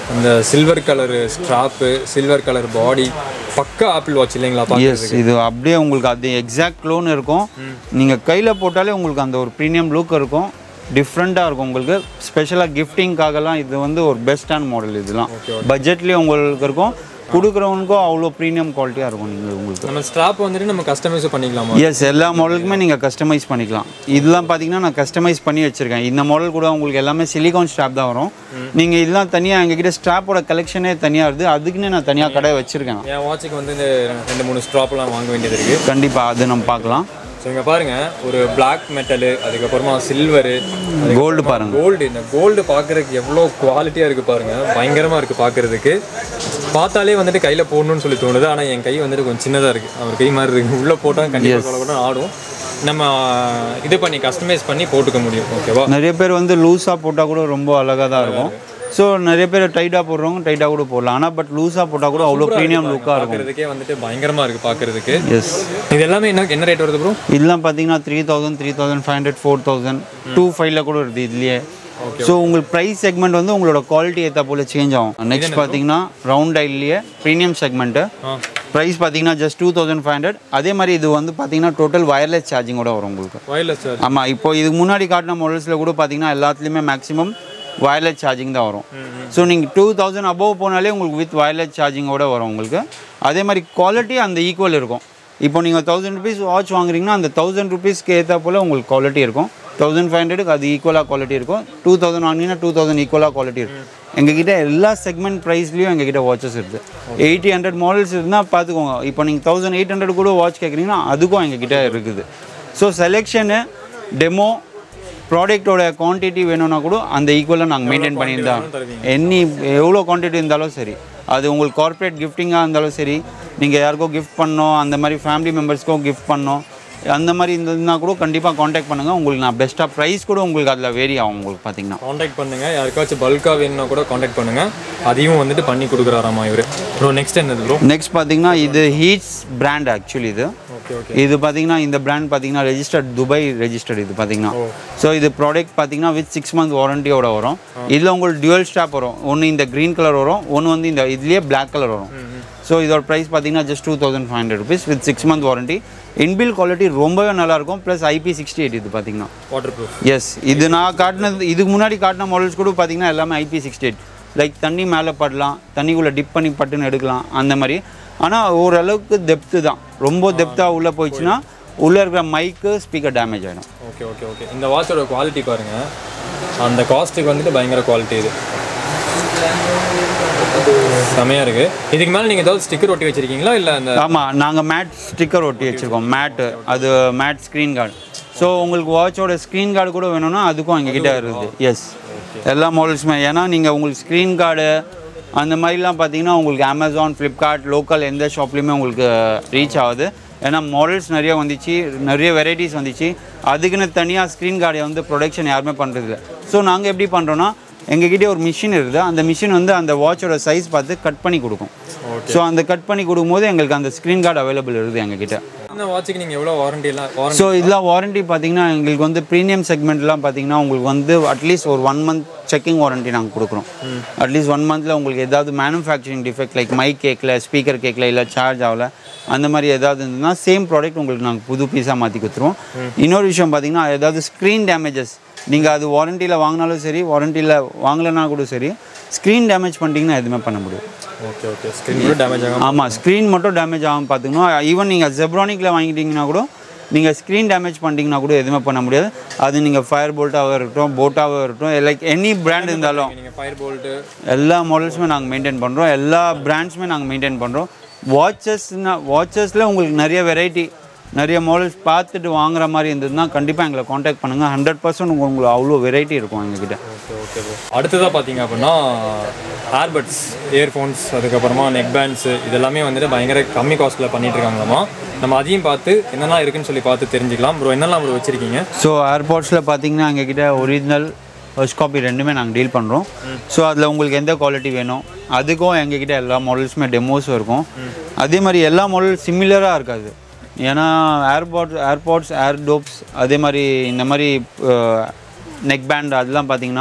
அந்த silver colour strap silver colour body பக்கா ஆப்பிள் வாட்ச் இல்லைங்களா எஸ் பார்க்கறதுக்கு இது அப்படியே உங்களுக்கு அது எக்ஸாக்ட் க்ளோன் இருக்கும் நீங்கள் கையில் போட்டாலே உங்களுக்கு அந்த ஒரு ப்ரீமியம் லுக் இருக்கும் டிஃப்ரெண்ட்டாக இருக்கும் உங்களுக்கு ஸ்பெஷலாக கிஃப்டிங்காகலாம் இது வந்து ஒரு பெஸ்டான மாடல் இதெல்லாம் பட்ஜெட்லேயே உங்களுக்கு இருக்கும் கொடுக்குறவனுக்கும் அவ்வளோ ப்ரீமியம் குவாலிட்டியாக இருக்கும் நீங்கள் உங்களுக்கு நம்ம ஸ்ட்ராப் வந்துட்டு நம்ம கஸ்டமைஸ் பண்ணிக்கலாமா எஸ் எல்லா மாடலுக்குமே நீங்கள் கஸ்டமைஸ் பண்ணிக்கலாம் இதெல்லாம் பார்த்தீங்கன்னா நான் கஸ்டமைஸ் பண்ணி வச்சுருக்கேன் இந்த மாடல் கூட உங்களுக்கு எல்லாமே சிலிகான் ஸ்ட்ராப் தான் வரும் நீங்கள் இதெல்லாம் தனியாக எங்ககிட்ட ஸ்ட்ராப்போட கலெக்ஷனே தனியாக இருக்குது அதுக்குன்னு நான் தனியாக கடை வச்சுருக்கேன் என் வாட்சுக்கு வந்து இந்த ரெண்டு மூணு ஸ்ட்ராப்லாம் வாங்க வேண்டியது இருக்குது கண்டிப்பாக அது நம்ம பார்க்கலாம் ஸோ இங்கே பாருங்க ஒரு பிளாக் மெட்டலு அதுக்கப்புறமா சில்வரு கோல்டு பாருங்க கோல்டு இந்த கோல்டு பார்க்கறதுக்கு எவ்வளோ குவாலிட்டியாக இருக்குது பாருங்க பயங்கரமாக இருக்குது பார்க்கறதுக்கு பார்த்தாலே வந்துட்டு கையில் போடணும்னு சொல்லி தோணுது ஆனால் என் கை வந்துட்டு கொஞ்சம் சின்னதாக இருக்குது அவர் கை மாதிரி இருக்கு உள்ளே போட்டால் கண்டிப்பாக கூட ஆடும் நம்ம இது பண்ணி கஸ்டமைஸ் பண்ணி போட்டுக்க முடியும் ஓகேவா நிறைய பேர் வந்து லூஸாக போட்டால் கூட ரொம்ப அழகாக தான் இருக்கும் ஸோ நிறைய பேர் டைட்டாக போடுறவங்க டைட்டாக கூட போடலாம் ஆனால் பட் லூஸாக போட்டால் கூட அவ்வளோ ப்ரீமியம் லுக்காக இருக்கும் பார்க்கறதுக்கே வந்துட்டு பயங்கரமாக இருக்குது பார்க்கறதுக்கு எஸ் இது எல்லாமே என்ன என்ன ரேட் வருது ப்ரோ இதெல்லாம் பார்த்தீங்கன்னா three thousand three thousand five hundred four thousand two ஃபைவ்ல கூட இருக்குது இதுலேயே ஸோ உங்களுக்கு ப்ரைஸ் செக்மெண்ட் வந்து உங்களோட குவாலிட்டி ஏற்ற போல் சேஞ்ச் ஆகும் நெக்ஸ்ட் பார்த்தீங்கன்னா ரவுண்ட் டைல்லையே ப்ரீமியம் செக்மெண்ட்டு ஆ ப்ரைஸ் பார்த்தீங்கன்னா just two thousand five hundred அதே மாதிரி இது வந்து பார்த்தீங்கன்னா டோட்டல் வயர்லெஸ் சார்ஜிங்கோட வரும் உங்களுக்கு வயர்லெஸ் சார் ஆமாம் இப்போ இதுக்கு முன்னாடி காட்டின மாடல்ஸில் கூட பார்த்தீங்கன்னா எல்லாத்துலேயுமே மேக்ஸிமம் வயர்லெஸ் சார்ஜிங் தான் வரும் ஸோ நீங்கள் டூ தௌசண்ட் அபவ் போனாலே உங்களுக்கு வித் வயர்லெஸ் சார்ஜிங்கோட வரும் உங்களுக்கு அதே மாதிரி குவாலிட்டி அந்த ஈக்குவல் இருக்கும் இப்போ நீங்கள் தௌசண்ட் ருபீஸ் வாட்ச் வாங்குறீங்கன்னா அந்த தௌசண்ட் ருபீஸ்க்கு ஏற்ற போல் உங்களுக்கு குவாலிட்டி இருக்கும் தௌசண்ட் ஃபைவ் ஹண்ட்ரடுக்கு அது ஈக்குவலாக குவாலிட்டி இருக்கும் டூ தௌசண்ட் வாங்கினீங்கன்னா டூ தௌசண்ட் ஈக்குவலாக குவாலிட்டி இருக்கும் எங்ககிட்ட எல்லா செக்மெண்ட் ப்ரைஸ்லையும் எங்ககிட்ட வாட்சஸ் இருக்குது எயிட்டி ஹண்ட்ரட் மாடல்ஸ் இருந்தால் பார்த்துக்கோங்க இப்போ நீங்கள் தௌசண்ட் எயிட் ஹண்ட்ரட் கூட வாட்ச் கேட்குறீங்கன்னா அதுக்கும் எங்ககிட்ட இருக்குது ஸோ செலெக்ஷனு டெமோ ப்ராடக்ட்டோட குவான்டிட்டி வேணும்னா கூட அந்த ஈக்குவலாக நாங்கள் மெயின்டைன் பண்ணியிருந்தோம் எனி எவ்வளோ குவான்டிட்டி இருந்தாலும் சரி அது உங்களுக்கு கார்ப்பரேட் கிஃப்டிங்காக இருந்தாலும் சரி நீங்கள் யாருக்கோ கிஃப்ட் பண்ணோம் அந்த மாதிரி ஃபேமிலி மெம்பர்ஸ்க்கோ கிஃப்ட் பண்ணோம் அந்த மாதிரி இருந்ததுன்னா கூட கண்டிப்பாக காண்டாக்ட் பண்ணுங்கள் உங்களுக்கு நான் பெஸ்ட்டாக ப்ரைஸ் கூட உங்களுக்கு அதில் வேரி ஆகும் உங்களுக்கு பார்த்தீங்கன்னா காண்டாக்ட் பண்ணுங்க யாருக்காச்சும் பல்காக வேணும்னா கூட காண்டாக்ட் பண்ணுங்க அதையும் வந்துட்டு பண்ணி கொடுக்குறாராமா இவர் ப்ரோ நெக்ஸ்ட் என்னது ப்ரோ நெக்ஸ்ட் பார்த்தீங்கன்னா இது ஹீட்ஸ் பிராண்ட் ஆக்சுவலி இது ஓகே ஓகே இது பார்த்தீங்கன்னா இந்த பிராண்ட் பார்த்தீங்கன்னா ரெஜிஸ்டர்ட் துபாய் ரெஜிஸ்டர்ட் இது பார்த்தீங்கன்னா ஸோ இது ப்ராடக்ட் பார்த்தீங்கன்னா வித் சிக்ஸ் மந்த் வாரண்டியோட வரும் இதில் உங்களுக்கு டியூவல் ஸ்டாப் வரும் ஒன்று இந்த க்ரீன் கலர் வரும் ஒன்று வந்து இந்த இதுலேயே பிளாக் கலர் வரும் ஸோ இதோட ப்ரைஸ் பார்த்தீங்கன்னா just two thousand five hundred rupees with six month warranty இன்பில் குவாலிட்டி ரொம்பவே நல்லாயிருக்கும் ப்ளஸ் ஐபி சிக்ஸ்டி எயிட் இது பார்த்தீங்கன்னா வாட்டர் ப்ரூஃப் எஸ் இது நான் காட்டினது இதுக்கு முன்னாடி காட்டின மாடல்ஸ் கூட பார்த்தீங்கன்னா எல்லாமே ஐபி சிக்ஸ்டி எயிட் லைக் தண்ணி மேலே படலாம் தண்ணிக்குள்ளே டிப் பண்ணி பட்டுன்னு எடுக்கலாம் அந்த மாதிரி ஆனால் ஓரளவுக்கு டெப்த்து தான் ரொம்ப டெப்த்தாக உள்ளே போயிடுச்சுன்னா உள்ளே இருக்கிற மைக்கு ஸ்பீக்கர் டேமேஜ் ஆகிடும் ஓகே ஓகே ஓகே இந்த வாட்சோட குவாலிட்டி பாருங்க அந்த காஸ்ட்டுக்கு வந்துட்டு பயங்கர குவாலிட்டி இது செமையாக இருக்கு இதுக்கு மேலே நீங்கள் ஏதாவது ஸ்டிக்கர் ஒட்டி வச்சிருக்கீங்களா இல்லை அந்த ஆமாம் நாங்கள் மேட் ஸ்டிக்கர் ஒட்டி வச்சுருக்கோம் மேட்டு அது மேட் ஸ்க்ரீன் கார்டு ஸோ உங்களுக்கு வாட்சோட ஸ்க்ரீன் கார்டு கூட வேணும்னா அதுக்கும் எங்ககிட்ட இருக்குது எஸ் எல்லா மாடல்ஸுமே ஏன்னா நீங்கள் உங்களுக்கு ஸ்க்ரீன் கார்டு அந்த மாதிரிலாம் பார்த்தீங்கன்னா உங்களுக்கு அமேசான் ஃப்ளிப்கார்ட் லோக்கல் எந்த ஷாப்லேயுமே உங்களுக்கு ரீச் ஆகுது ஏன்னா மாடல்ஸ் நிறைய வந்துச்சு நிறைய வெரைட்டிஸ் வந்துச்சு அதுக்குன்னு தனியாக ஸ்க்ரீன் கார்டை வந்து ப்ரொடக்ஷன் யாருமே பண்ணுறதில்ல ஸோ நாங்கள் எப்படி பண்ணுறோன்னா எங்ககிட்ட ஒரு மிஷின் இருக்குது அந்த மிஷின் வந்து அந்த வாட்சோட சைஸ் பார்த்து கட் பண்ணி கொடுக்கும் ஸோ அந்த கட் பண்ணி கொடுக்கும்போது எங்களுக்கு அந்த ஸ்க்ரீன் கார்டு அவைலபிள் இருக்குது எங்ககிட்ட இந்த வாட்சுக்கு நீங்கள் எவ்வளோ வாரண்டிலாம் வாரண்டி ஸோ இதெல்லாம் வாரண்டி பார்த்தீங்கன்னா எங்களுக்கு வந்து ப்ரீமியம் செக்மெண்ட்லாம் பார்த்தீங்கன்னா உங்களுக்கு வந்து அட்லீஸ்ட் ஒரு ஒன் மந்த் செக்கிங் வாரண்டி நாங்கள் கொடுக்குறோம் அட்லீஸ்ட் ஒன் மந்தில் உங்களுக்கு ஏதாவது மேனுஃபேக்சரிங் டிஃபெக்ட் லைக் மைக் கேட்கல ஸ்பீக்கர் கேட்கல இல்லை சார்ஜ் ஆகல அந்த மாதிரி ஏதாவது இருந்ததுன்னா சேம் ப்ராடக்ட் உங்களுக்கு நாங்கள் புது பீஸாக மாற்றி கொடுத்துருவோம் இன்னொரு விஷயம் பார்த்தீங்கன்னா ஏதாவது ஸ்க்ரீன் டேமேஜஸ் நீங்கள் அது வாரண்டியில் வாங்கினாலும் சரி வாரண்டியில் வாங்கலைன்னா கூட சரி ஸ்க்ரீன் டேமேஜ் பண்ணிட்டீங்கன்னா எதுவுமே பண்ண முடியும் ஓகே ஓகே ஸ்க்ரீன் கூட டேமேஜ் ஆகும் ஆமாம் ஸ்க்ரீன் மட்டும் டேமேஜ் ஆகும் பார்த்துக்கணும் ஈவன் நீங்கள் ஜெப்ரானிக்கில் வாங்கிட்டீங்கன்னா கூட நீங்கள் ஸ்க்ரீன் டேமேஜ் பண்ணிட்டீங்கன்னா கூட எதுவுமே பண்ண முடியாது அது நீங்கள் ஃபயர் போல்ட்டாக இருக்கட்டும் போட்டாக இருக்கட்டும் லைக் எனி பிராண்ட் இருந்தாலும் நீங்கள் ஃபயர் போல்ட்டு எல்லா மாடல்ஸுமே நாங்கள் மெயின்டைன் பண்ணுறோம் எல்லா பிராண்ட்ஸுமே நாங்கள் மெயின்டைன் பண்ணுறோம் வாட்சஸ்னா வாட்சஸில் உங்களுக்கு நிறைய வெரைட்டி நிறைய மாடல்ஸ் பார்த்துட்டு வாங்குற மாதிரி இருந்ததுன்னா கண்டிப்பாக எங்களை காண்டாக்ட் பண்ணுங்கள் ஹண்ட்ரட் பர்சன்ட் உங்களுக்கு அவ்வளோ வெரைட்டி இருக்கும் எங்ககிட்ட ஓகே ஓகே ப்ரோ அடுத்ததாக பார்த்தீங்க அப்படின்னா ஏர்பட்ஸ் இயர்ஃபோன்ஸ் அதுக்கப்புறமா நெக் பேண்ட்ஸு இதெல்லாமே வந்துட்டு பயங்கர கம்மி காஸ்ட்டில் பண்ணிட்டு இருக்காங்களாமா நம்ம அதையும் பார்த்து என்னெல்லாம் இருக்குன்னு சொல்லி பார்த்து தெரிஞ்சுக்கலாம் ப்ரோ என்னெல்லாம் ப்ரோ வச்சிருக்கீங்க ஸோ ஏர்போர்ட்ஸில் பார்த்தீங்கன்னா எங்ககிட்ட ஒரிஜினல் ஃபர்ஸ்ட் காப்பி ரெண்டுமே நாங்கள் டீல் பண்ணுறோம் ஸோ அதில் உங்களுக்கு எந்த குவாலிட்டி வேணும் அதுக்கும் எங்ககிட்ட எல்லா மாடல்ஸுமே டெமோஸும் இருக்கும் அதே மாதிரி எல்லா மாடல் சிமிலராக இருக்காது ஏன்னா ஏர்போர்ட் ஏர்போர்ட்ஸ் ஏர் டோப்ஸ் அதே மாதிரி இந்த மாதிரி நெக் பேண்ட் அதெல்லாம் பார்த்தீங்கன்னா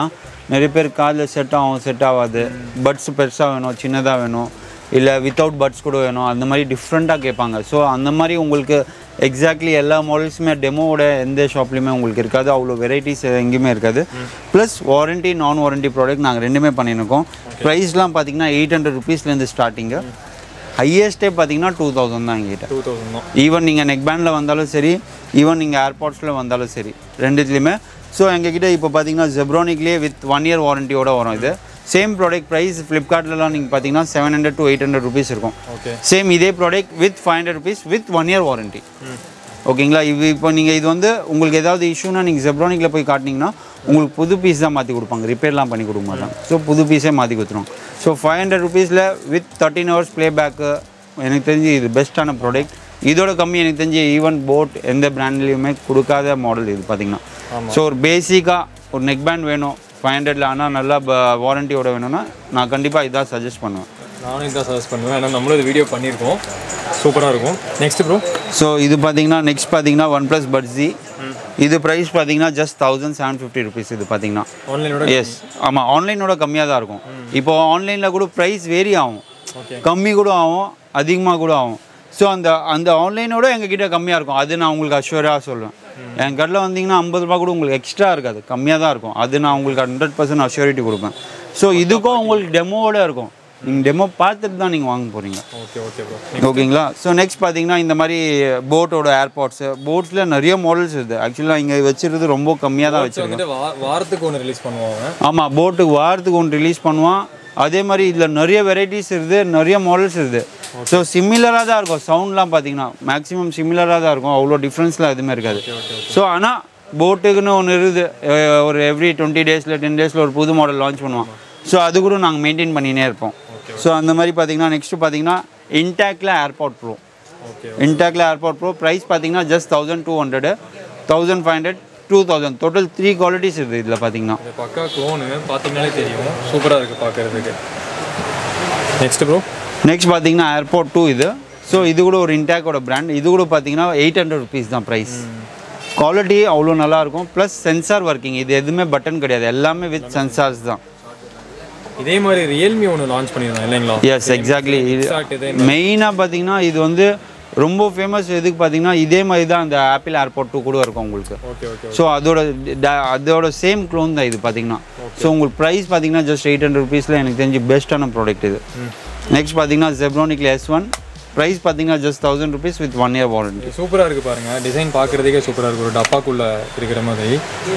நிறைய பேர் காதில் செட் ஆகும் செட் ஆகாது பட்ஸ் பெருசாக வேணும் சின்னதாக வேணும் இல்லை வித்தவுட் பட்ஸ் கூட வேணும் அந்த மாதிரி டிஃப்ரெண்ட்டாக கேட்பாங்க ஸோ அந்த மாதிரி உங்களுக்கு எக்ஸாக்ட்லி எல்லா மாடல்ஸுமே டெமோவோட எந்த ஷாப்லையுமே உங்களுக்கு இருக்காது அவ்வளோ வெரைட்டிஸ் எங்கேயுமே இருக்காது ப்ளஸ் வாரண்டி நான் வாரண்டி ப்ராடக்ட் நாங்கள் ரெண்டுமே பண்ணியிருக்கோம் ப்ரைஸ்லாம் பார்த்தீங்கன்னா எயிட் ஹண்ட்ரட் ருபீஸ்லேருந்து ஸ்டார்டிங்கு ஹையஸ்ட்டே பார்த்தீங்கன்னா டூ தௌசண்ட் தான் எங்கிட்ட டூ தௌசண்ட் தான் ஈவன் நீங்கள் நெக் பேண்டில் வந்தாலும் சரி ஈவன் நீங்கள் ஏர்பாட்ஸில் வந்தாலும் சரி ரெண்டுத்துலேயுமே ஸோ எங்ககிட்ட இப்போ பார்த்தீங்கன்னா ஜெப்ரானிக்லேயே வித் ஒன் இயர் வாரண்டியோட வரும் இது சேம் ப்ராடக்ட் ப்ரைஸ் ஃப்ளிப்கார்ட்லலாம் நீங்கள் பார்த்தீங்கன்னா seven hundred to eight hundred rupees இருக்கும் ஓகே சேம் இதே product with five hundred rupees with one year warranty ஓகேங்களா இது இப்போ நீங்கள் இது வந்து உங்களுக்கு ஏதாவது இஷ்யூனா நீங்கள் ஜெப்ரானிக்கில் போய் காட்டினீங்கன்னா உங்களுக்கு புது பீஸ் தான் மாற்றி கொடுப்பாங்க ரிப்பேர்லாம் பண்ணி கொடுக்க மாட்டாங்க ஸோ புது பீஸே மாற்றி கொடுத்துருவோம் ஸோ ஃபைவ் ஹண்ட்ரட் ருபீஸில் with thirteen hours play back எனக்கு தெரிஞ்சு இது பெஸ்ட்டான ப்ராடக்ட் இதோட கம்மி எனக்கு தெரிஞ்சு ஈவன் போட் எந்த பிராண்ட்லேயுமே கொடுக்காத மாடல் இது பார்த்தீங்கன்னா ஸோ ஒரு பேசிக்காக ஒரு நெக் பேண்ட் வேணும் ஃபைவ் ஹண்ட்ரடில் ஆனால் நல்லா வாரண்டியோட வேணும்னா நான் கண்டிப்பாக இதான் சஜஸ்ட் பண்ணுவேன் நானும் இதான் சஜஸ்ட் பண்ணுவேன் ஏன்னா நம்மளும் இது வீடியோ பண்ணியிருக்கோம் சூப்பராக இருக்கும் நெக்ஸ்ட் ப்ரோ ஸோ இது பார்த்தீங்கன்னா நெக்ஸ்ட் பார்த்தீங்கன்னா ஒன் ப்ளஸ் பட்ஸி இது ப்ரைஸ் பார்த்தீங்கன்னா just thousand seven fifty rupees இது பார்த்தீங்கன்னா ஆன்லைனோட எஸ் ஆமாம் ஆன்லைனோட கம்மியாக தான் இருக்கும் இப்போ ஆன்லைனில் கூட ப்ரைஸ் வேரி ஆகும் ஓகே கம்மி கூட ஆகும் அதிகமாக கூட ஆகும் ஸோ அந்த அந்த ஆன்லைனோட எங்ககிட்ட கம்மியாக இருக்கும் அது நான் உங்களுக்கு அஷ்யூராக சொல்லுவேன் என் கடையில் வந்தீங்கன்னா ஐம்பது ரூபா கூட உங்களுக்கு எக்ஸ்ட்ரா இருக்காது கம்மியாக தான் இருக்கும் அது நான் உங்களுக்கு ஹண்ட்ரட் பர்சன்ட் அஷ்யூரிட்டி கொடுப்பேன் ஸோ இதுக்கும் உங்களுக்கு டெமோவோட இருக்கும் நீங்கள் டெமோ பார்த்துட்டு தான் நீங்கள் வாங்க போகிறீங்க ஓகே ஓகே ப்ரோ ஓகேங்களா ஸோ நெக்ஸ்ட் பார்த்தீங்கன்னா இந்த மாதிரி போட்டோட ஏர்பாட்ஸு போட்ஸில் நிறைய மாடல்ஸ் இருக்குது ஆக்சுவலாக இங்கே வச்சிருக்கிறது ரொம்ப கம்மியாக தான் வச்சிருக்கேன் வந்துட்டு வா வாரத்துக்கு ஒன்று ரிலீஸ் பண்ணுவாங்க ஆமாம் போட்டுக்கு வாரத்துக்கு ஒன்று ரிலீஸ் பண்ணுவான் அதே மாதிரி இதில் நிறைய வெரைட்டிஸ் இருக்குது நிறைய மாடல்ஸ் இருக்குது ஸோ சிமிலராக தான் இருக்கும் சவுண்ட்லாம் பார்த்தீங்கன்னா மேக்ஸிமம் சிமிலராக தான் இருக்கும் அவ்வளோ டிஃப்ரென்ஸ்லாம் எதுவுமே இருக்காது ஸோ ஆனால் போட்டுக்குன்னு ஒன்று இருக்குது அஹ் ஒரு எவ்ரி டுவெண்ட்டி டேஸில் டென் டேஸில் ஒரு புது மாடல் லான்ச் பண்ணுவான் ஸோ அது கூட நாங்கள் மெயின்டைன் பண்ணினே இருப்போம் ஸோ அந்த மாதிரி பார்த்தீங்கன்னா நெக்ஸ்ட்டு பார்த்தீங்கன்னா இன்டாக்ல ஏர்பாட் ப்ரோ ஓகே இன்டாக்ல ஏர்பாட் ப்ரோ ப்ரைஸ் பார்த்தீங்கன்னா just thousand two hundred thousand five hundred two thousand total three qualities இருக்குது இதில் பார்த்தீங்கன்னா இது பக்கா க்ளோனு பார்த்தீங்கனாலே தெரியும் சூப்பராக இருக்குது பார்க்கறதுக்கு நெக்ஸ்ட் ப்ரோ நெக்ஸ்ட் பார்த்தீங்கன்னா ஏர்போர்ட் டூ இது ஸோ இது கூட ஒரு இன்டாக்கோட பிராண்ட் இது கூட பார்த்தீங்கன்னா எயிட் ஹண்ட்ரட் ருபீஸ் தான் ப்ரைஸ் குவாலிட்டி அவ்வளோ நல்லா இருக்கும் ப்ளஸ் சென்சார் ஒர்க்கிங் இது எதுவுமே பட்டன் கிடையாது எல்லாமே வித் சென்சார்ஸ் தான் இதே மாதிரி ரியல்மி ஒன்று லான்ச் பண்ணியிருந்தோம் இல்லைங்களா எஸ் எக்ஸாக்ட்லி இது Exact இதே மெயினாக பார்த்தீங்கன்னா இது வந்து ரொம்ப ஃபேமஸ் எதுக்கு பார்த்தீங்கன்னா இதே மாதிரி தான் அந்த ஆப்பிள் ஏர்போர்ட் டூ கூட இருக்கும் உங்களுக்கு ஓகே ஓகே ஸோ அதோட ட- அதோட சேம் க்ளோன் தான் இது பார்த்தீங்கன்னா ஸோ உங்களுக்கு ப்ரைஸ் பார்த்தீங்கன்னா ஜஸ்ட் எயிட் ஹண்ட்ரட் ருபீஸில் எனக்கு தெரிஞ்சு பெஸ்ட்டான ப்ராடக்ட் இது நெக்ஸ்ட் பார்த்தீங்கன்னா ஜெப்ரோனிக்ல எஸ் ஒன் ப்ரைஸ் பார்த்தீங்கன்னா just thousand rupees with one year warranty சூப்பராக இருக்குது பாருங்க டிசைன் பார்க்குறதுக்கே சூப்பராக இருக்குது ஒரு டப்பாக்குள்ளே இருக்கிற மாதிரி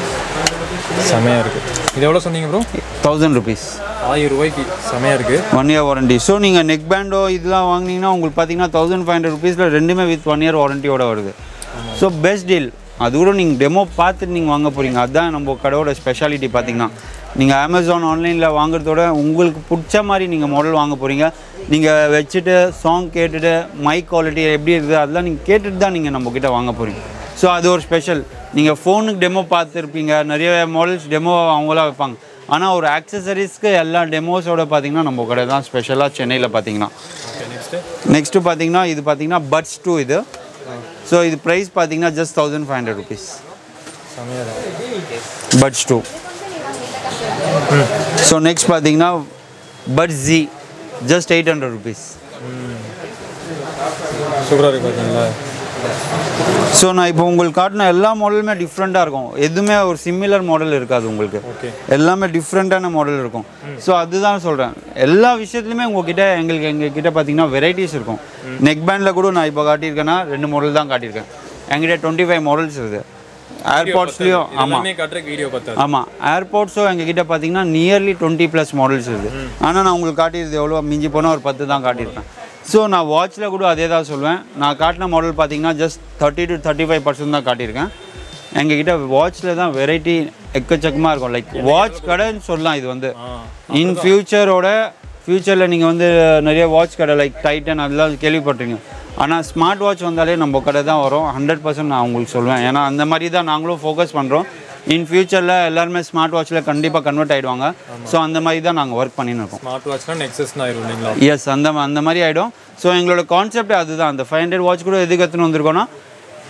செமையாக இருக்குது இது எவ்வளோ சொன்னீங்க ப்ரோ தௌசண்ட் ருபீஸ் ஆயிரம் ரூபாய்க்கு செமையாக இருக்குது ஒன் இயர் வாரண்டி ஸோ நீங்கள் நெக் பேண்டோ இதெல்லாம் வாங்குனீங்கன்னா உங்களுக்கு பார்த்தீங்கன்னா தௌசண்ட் ஃபைவ் ஹண்ட்ரட் ருபீஸில் ரெண்டுமே வித் ஒன் இயர் வாரண்டியோட வருது ஸோ பெஸ்ட் டீல் அது கூட நீங்கள் டெமோ பார்த்துட்டு நீங்கள் வாங்க போகிறீங்க அதுதான் நம்ம கடையோட ஸ்பெஷாலிட்டி பார்த்தீங்கன்னா நீங்கள் அமேசான் ஆன்லைனில் வாங்குறதோட உங்களுக்கு பிடிச்ச மாதிரி நீங்கள் மாடல் வாங்க போகிறீங்க நீங்கள் வச்சுட்டு சாங் கேட்டுட்டு மைக் குவாலிட்டி எப்படி இருக்குது அதெல்லாம் நீங்கள் கேட்டுட்டு தான் நீங்கள் நம்மக்கிட்ட வாங்க போகிறீங்க ஸோ அது ஒரு ஸ்பெஷல் நீங்கள் ஃபோனுக்கு டெமோ பார்த்துருப்பீங்க நிறைய மாடல்ஸ் டெமோ அவங்களாம் வைப்பாங்க ஆனால் ஒரு ஆக்சசரிஸ்க்கு எல்லா டெமோஸோட பார்த்தீங்கன்னா நம்ம கடை தான் ஸ்பெஷலாக சென்னையில் பார்த்தீங்கன்னா ஓகே நெக்ஸ்ட்டு நெக்ஸ்ட்டு பார்த்தீங்கன்னா இது பார்த்தீங்கன்னா பட்ஸ் டூ இது ஸோ இது ப்ரைஸ் பார்த்தீங்கன்னா just thousand five hundred rupees செமையாக இருக்குது பட்ஸ் டூ ஸோ நெக்ஸ்ட் பார்த்தீங்கன்னா buds G just eight hundred rupees சூப்பராக இருக்குது பார்த்தீங்களா ஸோ நான் இப்போ உங்களுக்கு காட்டின எல்லா மாடலுமே டிஃப்ரெண்ட்டாக இருக்கும் எதுவுமே ஒரு சிமிலர் மாடல் இருக்காது உங்களுக்கு ஓகே எல்லாமே டிஃப்ரெண்ட்டான மாடல் இருக்கும் ஸோ அதுதான் சொல்கிறேன் எல்லா விஷயத்துலையுமே உங்ககிட்ட எங்களுக்கு எங்ககிட்ட பார்த்தீங்கன்னா வெரைட்டிஸ் இருக்கும் நெக் பேண்டில் கூட நான் இப்போ காட்டியிருக்கேன்னா ரெண்டு மாடல் தான் காட்டியிருக்கேன் என்கிட்ட டுவெண்ட்டி ஃபைவ் மாடல்ஸ் இருக்குது ஏர்பாட்ஸ்லேயும் ஆமாம் எல்லாமே காட்டுறதுக்கு வீடியோ பார்த்தா ஆமாம் ஏர்போர்ட்ஸும் எங்ககிட்ட பார்த்தீங்கன்னா நியர்லி டுவெண்ட்டி ப்ளஸ் மாடல்ஸ் இருக்குது ஆனால் நான் உங்களுக்கு காட்டியிருது எவ்வளோ மிஞ்சி போனால் ஒரு பத்து தான் காட்டியிருப்பேன் ஸோ நான் வாட்ச்சில் கூட அதே தான் சொல்லுவேன் நான் காட்டின மாடல் பார்த்தீங்கன்னா just thirty to thirty five percent தான் காட்டியிருக்கேன் எங்ககிட்ட வாட்ச்சில் தான் வெரைட்டி எக்கச்சக்கமாக இருக்கும் லைக் வாட்ச் கடைன்னு சொல்லலாம் இது வந்து ஆ இன் ஃபியூச்சரோட ஃப்யூச்சரில் நீங்கள் வந்து நிறைய வாட்ச் கடை லைக் டைட்டன் அதெல்லாம் கேள்விப்பட்டிருங்க ஆனால் ஸ்மார்ட் வாட்ச் வந்தாலே நம்ம கடை தான் வரும் ஹண்ட்ரட் பர்சன்ட் நான் உங்களுக்கு சொல்லுவேன் ஏன்னா அந்த மாதிரி தான் நாங்களும் ஃபோக்கஸ் பண்ணுறோம் இன் ஃபியூச்சரில் எல்லாருமே ஸ்மார்ட் வாட்ச்சில் கண்டிப்பாக கன்வெர்ட் ஆகிடுவாங்க ஸோ அந்த மாதிரி தான் நாங்கள் ஒர்க் பண்ணின்னு இருக்கோம் ஸ்மார்ட் வாட்ச்னா நெக்ஸஸ் ஆயிரும் இல்லைங்களா எஸ் அந்த அந்த மாதிரி ஆகிடும் ஸோ எங்களோட கான்செப்ட் அதுதான் அந்த ஃபைவ் ஹண்ட்ரட் வாட்ச் கூட எதுக்கு எடுத்துன்னு வந்திருக்கோன்னா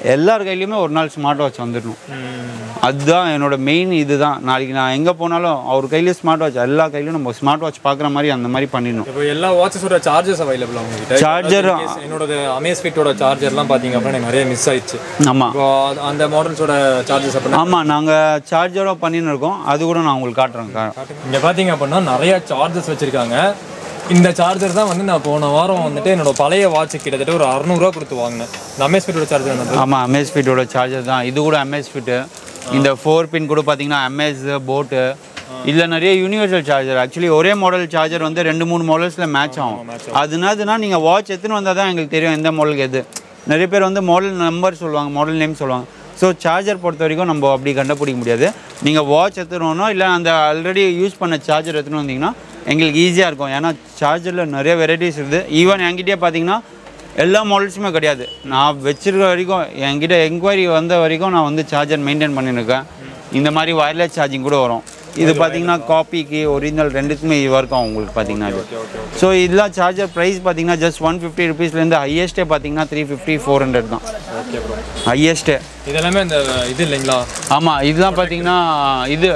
எல்லார் கையிலையுமே ஒரு நாள் ஸ்மார்ட் வாட்ச் வந்துடணும் அதுதான் என்னோட மெயின் இதுதான் நாளைக்கு நான் எங்கே போனாலும் அவர் கையிலேயே ஸ்மார்ட் வாட்ச் எல்லா கையிலையும் நம்ம ஸ்மார்ட் வாட்ச் பார்க்குற மாதிரி அந்த மாதிரி பண்ணிடணும் இப்போ எல்லா வாட்சஸோட சார்ஜஸ் அவைலபிள் உங்ககிட்ட Charger- In case என்னோட அமேஸ்ஃபிட்டோட சார்ஜர்லாம் பார்த்தீங்க அப்படின்னா எனக்கு நிறைய மிஸ் ஆயிடுச்சு ஆமாம் இப்போ அது- அந்த மாடல்ஸோட சார்ஜஸ் அப்படின்னா ஆமாம் நாங்கள் சார்ஜராக பண்ணின்னு இருக்கோம் அது கூட நான் உங்களுக்கு காட்டுறேன் கா- இங்க பாத்தீங்க அப்படின்னா நிறைய சார்ஜஸ் வச்சிருக்காங்க இந்த சார்ஜர் தான் வந்து நான் போன வாரம் வந்துட்டு என்னோட பழைய வாட்ச் கிட்டத்தட்ட ஒரு அறுநூறுவா கொடுத்து வாங்கினேன் இந்த அமேஸ்பிட்டோட சார்ஜர் என்னது ஆமாம் அமேஸ் ஃபிட்டோட சார்ஜர் தான் இது கூட அமேஸ் ஃபிட்டு இந்த ஃபோர் பின் கூட பார்த்தீங்கன்னா அமேஸ் போட்டு இதில் நிறைய யூனிவர்சல் சார்ஜர் ஆக்சுவலி ஒரே மாடல் சார்ஜர் வந்து ரெண்டு மூணு மாடல்ஸில் மேட்ச் ஆகும் அதுனாதுன்னா நீங்கள் வாட்ச் எடுத்துன்னு வந்தால் தான் எங்களுக்கு தெரியும் எந்த மாடலுக்கு எது நிறைய பேர் வந்து மாடல் நம்பர் சொல்லுவாங்க மாடல் நேம் சொல்லுவாங்க ஸோ சார்ஜர் பொறுத்த வரைக்கும் நம்ம அப்படி கண்டுபிடிக்க முடியாது நீங்கள் வாட்ச் எடுத்துகிட்டு இல்லை அந்த ஆல்ரெடி யூஸ் பண்ண சார்ஜர் எடுத்துன்னு வந்தீங்கன்னா எங்களுக்கு ஈஸியாக இருக்கும் ஏன்னா சார்ஜரில் நிறைய வெரைட்டிஸ் இருக்குது ஈவன் என்கிட்டயே பார்த்தீங்கன்னா எல்லா மாடல்ஸுமே கிடையாது நான் வச்சிருக்க வரைக்கும் என்கிட்ட என்கொயரி வந்த வரைக்கும் நான் வந்து சார்ஜர் மெயின்டைன் பண்ணியிருக்கேன் இந்த மாதிரி வயர்லெஸ் சார்ஜிங் கூட வரும் இது பார்த்தீங்கன்னா காப்பிக்கு ஒரிஜினல் ரெண்டுத்துமே இது இருக்கும் உங்களுக்கு பார்த்தீங்கன்னா இது ஸோ இதெல்லாம் சார்ஜர் ப்ரைஸ் பார்த்தீங்கன்னா ஜஸ்ட் ஒன் ஃபிஃப்டி ருபீஸ்லேருந்து ஹையஸ்ட்டே பார்த்தீங்கன்னா த்ரீ ஃபிஃப்டி ஃபோர் ஹண்ட்ரட் தான் ஓகே ப்ரோ ஹையஸ்ட்டே இதெல்லாமே இந்த இது இல்லைங்களா ஆமாம் இதெல்லாம் பார்த்தீங்கன்னா இது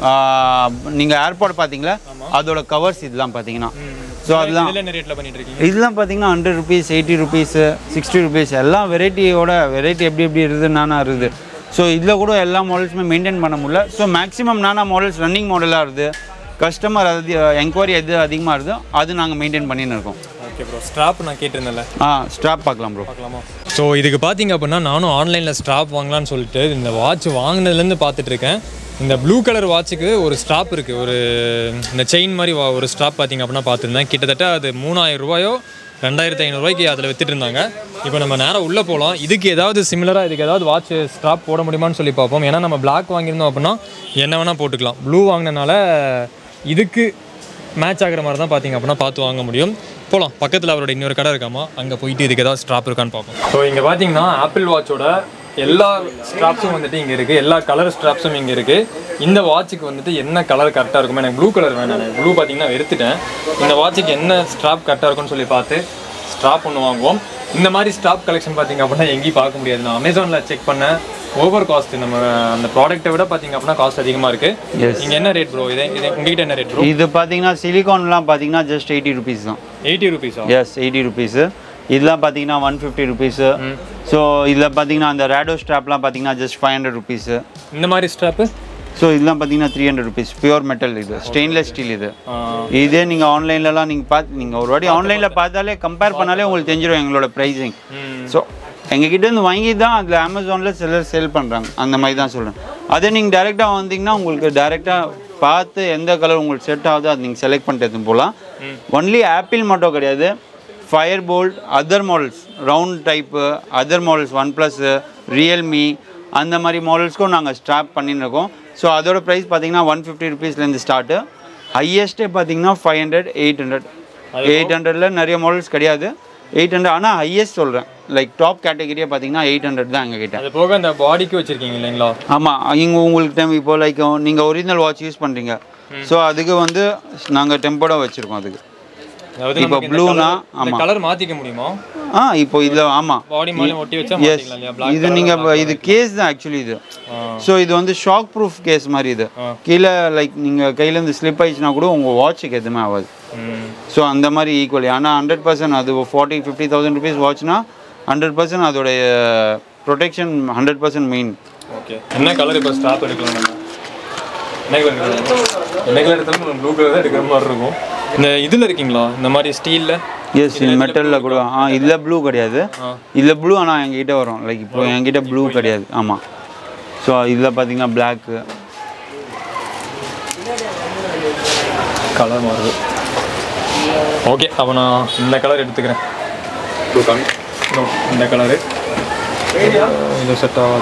நீங்கள் ஏர்பாட் பார்த்தீங்களா அதோட கவர்ஸ் இதெல்லாம் பார்த்தீங்கன்னா ஸோ அதெல்லாம் இதில் என்ன ரேட்ல பண்ணிட்டு இருக்கீங்க இதெல்லாம் பார்த்தீங்கன்னா hundred rupees eighty rupees sixty rupees எல்லாம் வெரைட்டியோட வெரைட்டி எப்படி எப்படி இருக்குது நானா இருக்குது ஸோ இதில் கூட எல்லா மாடல்ஸுமே மெயின்டைன் பண்ண முடியல ஸோ மேக்ஸிமம் நானா மாடல்ஸ் ரன்னிங் மாடலாக இருக்குது கஸ்டமர் அது என்கொயரி எது அதிகமாக இருக்குதோ அது நாங்கள் மெயின்டைன் பண்ணின்னு இருக்கோம் ஓகே ப்ரோ ஸ்ட்ராப் நான் கேட்டிருந்தேன்ல ஆ ஸ்டாப் பார்க்கலாம் ப்ரோ பார்க்கலாமா ஸோ இதுக்கு பார்த்தீங்க அப்படின்னா நானும் ஆன்லைனில் ஸ்ட்ராப் வாங்கலாம்னு சொல்லிட்டு இந்த வாட்ச் வாங்கினதுலேருந்து பார்த்துட்டு இருக்கேன் இந்த ப்ளூ கலர் வாட்சுக்கு ஒரு ஸ்ட்ராப் இருக்குது ஒரு இந்த செயின் மாதிரி வா- ஒரு ஸ்ட்ராப் பார்த்தீங்க அப்படின்னா பார்த்துருந்தேன் கிட்டத்தட்ட அது மூணாயிரம் ரூபாயோ ரெண்டாயிரத்தி ஐநூறுரூவாய்க்கு அதில் வித்துட்டு இருந்தாங்க இப்போ நம்ம நேராக உள்ளே போகலாம் இதுக்கு ஏதாவது சிமிலராக இதுக்கு ஏதாவது வாட்ச் ஸ்ட்ராப் போட முடியுமான்னு சொல்லி பார்ப்போம் ஏன்னா நம்ம Black வாங்கியிருந்தோம் அப்படின்னா என்ன வேணால் போட்டுக்கலாம் ப்ளூ வாங்கினனால இதுக்கு மேட்ச் ஆகிற மாதிரி தான் பார்த்தீங்க அப்படின்னா பார்த்து வாங்க முடியும் போகலாம் பக்கத்தில் அவரோட இன்னொரு கடை இருக்காமா அங்கே போயிட்டு இதுக்கு ஏதாவது ஸ்ட்ராப் இருக்கான்னு பார்ப்போம் ஸோ இங்கே பார்த்தீங்கன்னா ஆப்பிள் வாட்சோட எல்லா ஸ்ட்ராப்ஸும் வந்துட்டு இங்கே இருக்குது எல்லா கலர் ஸ்ட்ராப்ஸும் இங்கே இருக்குது இந்த வாட்சுக்கு வந்துட்டு என்ன கலர் கரெக்டாக இருக்கும் எனக்கு ப்ளூ கலர் வேணாம் எனக்கு ப்ளூ பார்த்தீங்கன்னா வெறுத்துட்டேன் இந்த வாட்சுக்கு என்ன ஸ்ட்ராப் கரெக்டாக இருக்கும்னு சொல்லி பார்த்து ஸ்ட்ராப் ஒன்று வாங்குவோம் இந்த மாதிரி ஸ்டாப் கலெக்ஷன் பார்த்தீங்க அப்படின்னா எங்கேயும் பார்க்க முடியாது நான் அமேசானில் செக் பண்ணேன் ஓவர் காஸ்ட் நம்ம அந்த ப்ராடக்ட்டை விட பார்த்தீங்க அப்படின்னா காஸ்ட் அதிகமாக இருக்குது Yes. இங்கே என்ன ரேட் ப்ரோ இதே இது உங்ககிட்ட என்ன ரேட் ப்ரோ இது பார்த்தீங்கன்னா சிலிகான்லாம் பார்த்தீங்கன்னா ஜஸ்ட் எயிட்டி ருபீஸ் தான் எயிட்டி ருபீஸா எஸ் எயிட்டி ருபீஸு இதெல்லாம் பார்த்தீங்கன்னா ஒன் ஃபிஃப்டி ருபீஸு ஸோ இதில் பார்த்தீங்கன்னா அந்த ரேடோ ஸ்ட்ராப்லாம் பார்த்தீங்கன்னா ஜஸ்ட் ஃபைவ் ஹண்ட்ரட் ருபீஸு இந்த மாதிரி ஸ்ட்ராப்பு ஸோ இதெல்லாம் பார்த்தீங்கன்னா three hundred rupees pure metal இது ஸ்டெயின்லெஸ் ஸ்டீல் இது இதே நீங்கள் ஆன்லைன்லலாம் நீங்கள் பார்த்து நீங்கள் ஒரு வாட்டி ஆன்லைனில் பார்த்தாலே கம்பேர் பண்ணாலே உங்களுக்கு தெரிஞ்சிடும் எங்களோட ப்ரைஸிங் ஸோ எங்ககிட்ட இருந்து வாங்கி தான் அதில் அமேசானில் சிலர் சேல் பண்ணுறாங்க அந்த மாதிரி தான் சொல்கிறேன் அதே நீங்கள் டேரெக்டாக வந்தீங்கன்னா உங்களுக்கு டேரெக்டாக பார்த்து எந்த கலர் உங்களுக்கு செட் ஆகுதோ அது நீங்கள் செலக்ட் பண்ணிட்டு எடுத்துன்னு போகலாம் ஒன்லி ஆப்பிள் மட்டும் கிடையாது Fire Boltt other models round type other models OnePlus Realme அந்த மாதிரி மாடல்ஸ்க்கும் நாங்கள் ஸ்டாப் பண்ணின்னு இருக்கோம் ஸோ அதோட ப்ரைஸ் பார்த்தீங்கன்னா ஒன் ஃபிஃப்டி ருபீஸ்லேருந்து ஸ்டார்ட்டு ஹையஸ்ட்டே பார்த்தீங்கன்னா five hundred eight hundred eight ஹண்ட்ரட்ல நிறைய மாடல்ஸ் கிடையாது எயிட் ஹண்ட்ரட் ஆனால் ஹையஸ்ட் சொல்கிறேன் லைக் டாப் கேட்டகரியே பார்த்தீங்கன்னா எயிட் ஹண்ட்ரட் தான் எங்ககிட்ட அது போக அந்த பாடிக்கு வச்சிருக்கீங்க இல்லைங்களா ஆமாம் இங்கே உங்களுக்கு டைம் இப்போ லைக் நீங்கள் ஒரிஜினல் வாட்ச் யூஸ் பண்ணுறீங்க ஸோ அதுக்கு வந்து நாங்கள் டெம்போட வச்சுருக்கோம் அதுக்கு அதாவது இப்போ நமக்கு இந்த ப்ளூனா colour- இந்த கலர் மாத்திக்க முடியுமா ஆ இப்போ இதில் ஆமாம் பாடி மேலே ஒட்டி வச்சா எஸ் மாத்திக்கலாம் இல்லையா black இது நீங்கள் இது கேஸ் தான் ஆக்சுவலி இது ஸோ இது வந்து ஷாக் ப்ரூஃப் கேஸ் மாதிரி இது கீழே லைக் நீங்கள் கையிலேருந்து ஸ்லிப் ஆயிடுச்சுன்னா கூட உங்கள் வாட்சுக்கு எதுவுமே ஆகாது ம் ஸோ அந்த மாதிரி ஈக்குவலி ஆனால் ஹண்ட்ரட் பர்சன்ட் அது ஃபார்ட்டி ஃபிஃப்டி தௌசண்ட் ருபீஸ் வாட்ச்னா ஹண்ட்ரட் பர்சன்ட் அதோடைய protection hundred percent main okay என்ன கலர் இப்போ ஸ்டாப் எடுக்கலாம் நம்ம என்ன கலர் எடுக்கலாம் என்ன கலர் எடுத்தாலும் நம்ம ப்ளூ கலர் தான் எடுக்கிற மாதிரி இருக்கும் இந்த இதில் இருக்கீங்களா இந்த மாதிரி ஸ்டீலில் எஸ் மெட்டலில் கூட ஆ இதில் ப்ளூ கிடையாது இதில் ப்ளூ ஆனால் எங்ககிட்ட வரும் லைக் இப்போ என்கிட்ட ப்ளூ கிடையாது ஆமாம் ஸோ இதில் பார்த்தீங்கன்னா பிளாக்கு கலர் மாறுது ஓகே அப்போ நான் இந்த கலர் எடுத்துக்கிறேன் No, இந்த கலரு இது செட் ஆகாது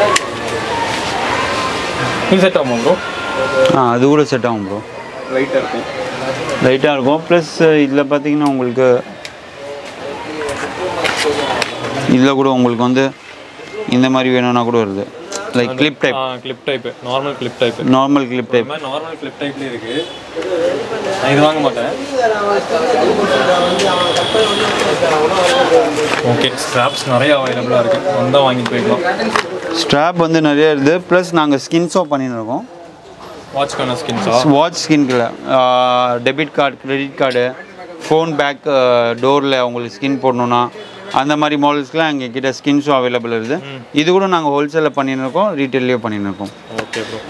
இது செட் ஆகுமா ப்ரோ ஆ அது கூட செட் ஆகும் ப்ரோ லைட்டாக இருக்கும் லைட்டாக இருக்கும் ப்ளஸ் இதில் பார்த்தீங்கன்னா உங்களுக்கு இதில் கூட உங்களுக்கு வந்து இந்த மாதிரி வேணும்னா கூட வருது like clip type clip type normal clip type normal clip type மாதிரி நார்மல் கிளிப் டைப்லேயே இருக்கு நான் இது வாங்க மாட்டேன் ஓகே ஸ்ட்ராப்ஸ் நிறைய அவைலபிளாக இருக்கு வந்தால் வாங்கிட்டு போய்க்கலாம் ஸ்ட்ராப் வந்து நிறைய இருக்குது ப்ளஸ் நாங்கள் ஸ்கின்ஸோ பண்ணியிருக்கோம் வாட்ச்க்கான ஸ்கின்ஸா வாட்ச் ஸ்கின்கில் debit card credit card phone back டோரில் உங்களுக்கு ஸ்கின் போடணுன்னா அந்த மாதிரி மாடல்ஸ்க்குலாம் எங்கள் கிட்ட ஸ்கின்ஸும் அவைலபிள் இருக்குது இது கூட நாங்கள் ஹோல்சேலில் பண்ணியிருக்கோம் ரீட்டெயிலையும் பண்ணியிருக்கோம் ஓகே ப்ரோ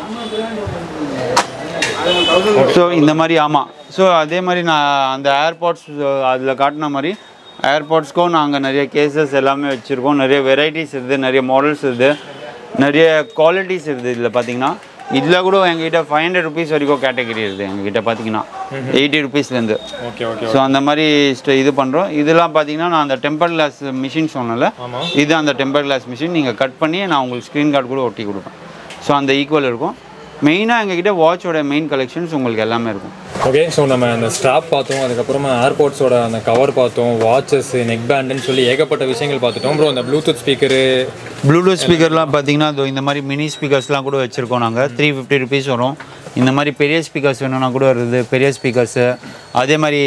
ஸோ இந்த மாதிரி ஆமாம் ஸோ அதே மாதிரி நான் அந்த ஏர்பாட்ஸ் அதில் காட்டின மாதிரி ஏர்பாட்ஸ்க்கும் நாங்கள் நிறைய கேசஸ் எல்லாமே வச்சுருக்கோம் நிறைய வெரைட்டிஸ் இருக்குது நிறைய மாடல்ஸ் இருக்குது நிறைய குவாலிட்டிஸ் இருக்குது இதில் பார்த்தீங்கன்னா இதில் கூட எங்ககிட்ட ஃபைவ் ஹண்ட்ரட் ருபீஸ் வரைக்கும் கேட்டகரி இருக்குது எங்ககிட்ட பார்த்தீங்கன்னா எயிட்டி ருபீஸ்லேருந்து ஓகே ஓகே ஸோ அந்த மாதிரி ஸ்ட- இது பண்ணுறோம் இதெல்லாம் பார்த்தீங்கன்னா நான் அந்த டெம்பர் கிளாஸ் மிஷின் சொன்னல ஆமாம் இது அந்த டெம்பர் கிளாஸ் மிஷின் நீங்கள் கட் பண்ணி நான் உங்களுக்கு ஸ்க்ரீன் கார்டு கூட ஒட்டி கொடுப்பேன் ஸோ அந்த ஈக்குவல் இருக்கும் மெயினாக எங்ககிட்ட வாட்சோட மெயின் கலெக்ஷன்ஸ் உங்களுக்கு எல்லாமே இருக்கும் ஓகே ஸோ நம்ம அந்த ஸ்ட்ராப் பார்த்தோம் அதுக்கப்புறமா ஏர்போர்ட்ஸோட அந்த கவர் பார்த்தோம் வாட்சஸ் நெக் பேண்டுன்னு சொல்லி ஏகப்பட்ட விஷயங்கள் பார்த்துட்டோம் ப்ரோ அந்த ப்ளூடூத் ஸ்பீக்கரு ப்ளூடூத் ஸ்பீக்கர்லாம் பார்த்தீங்கன்னா இதோ இந்த மாதிரி மினி ஸ்பீக்கர்ஸ்லாம் கூட வச்சுருக்கோம் நாங்கள் த்ரீ ஃபிஃப்டி ருபீஸ் வரும் இந்த மாதிரி பெரிய ஸ்பீக்கர்ஸ் வேணும்னா கூட இருக்குது பெரிய ஸ்பீக்கர்ஸு அதே மாதிரி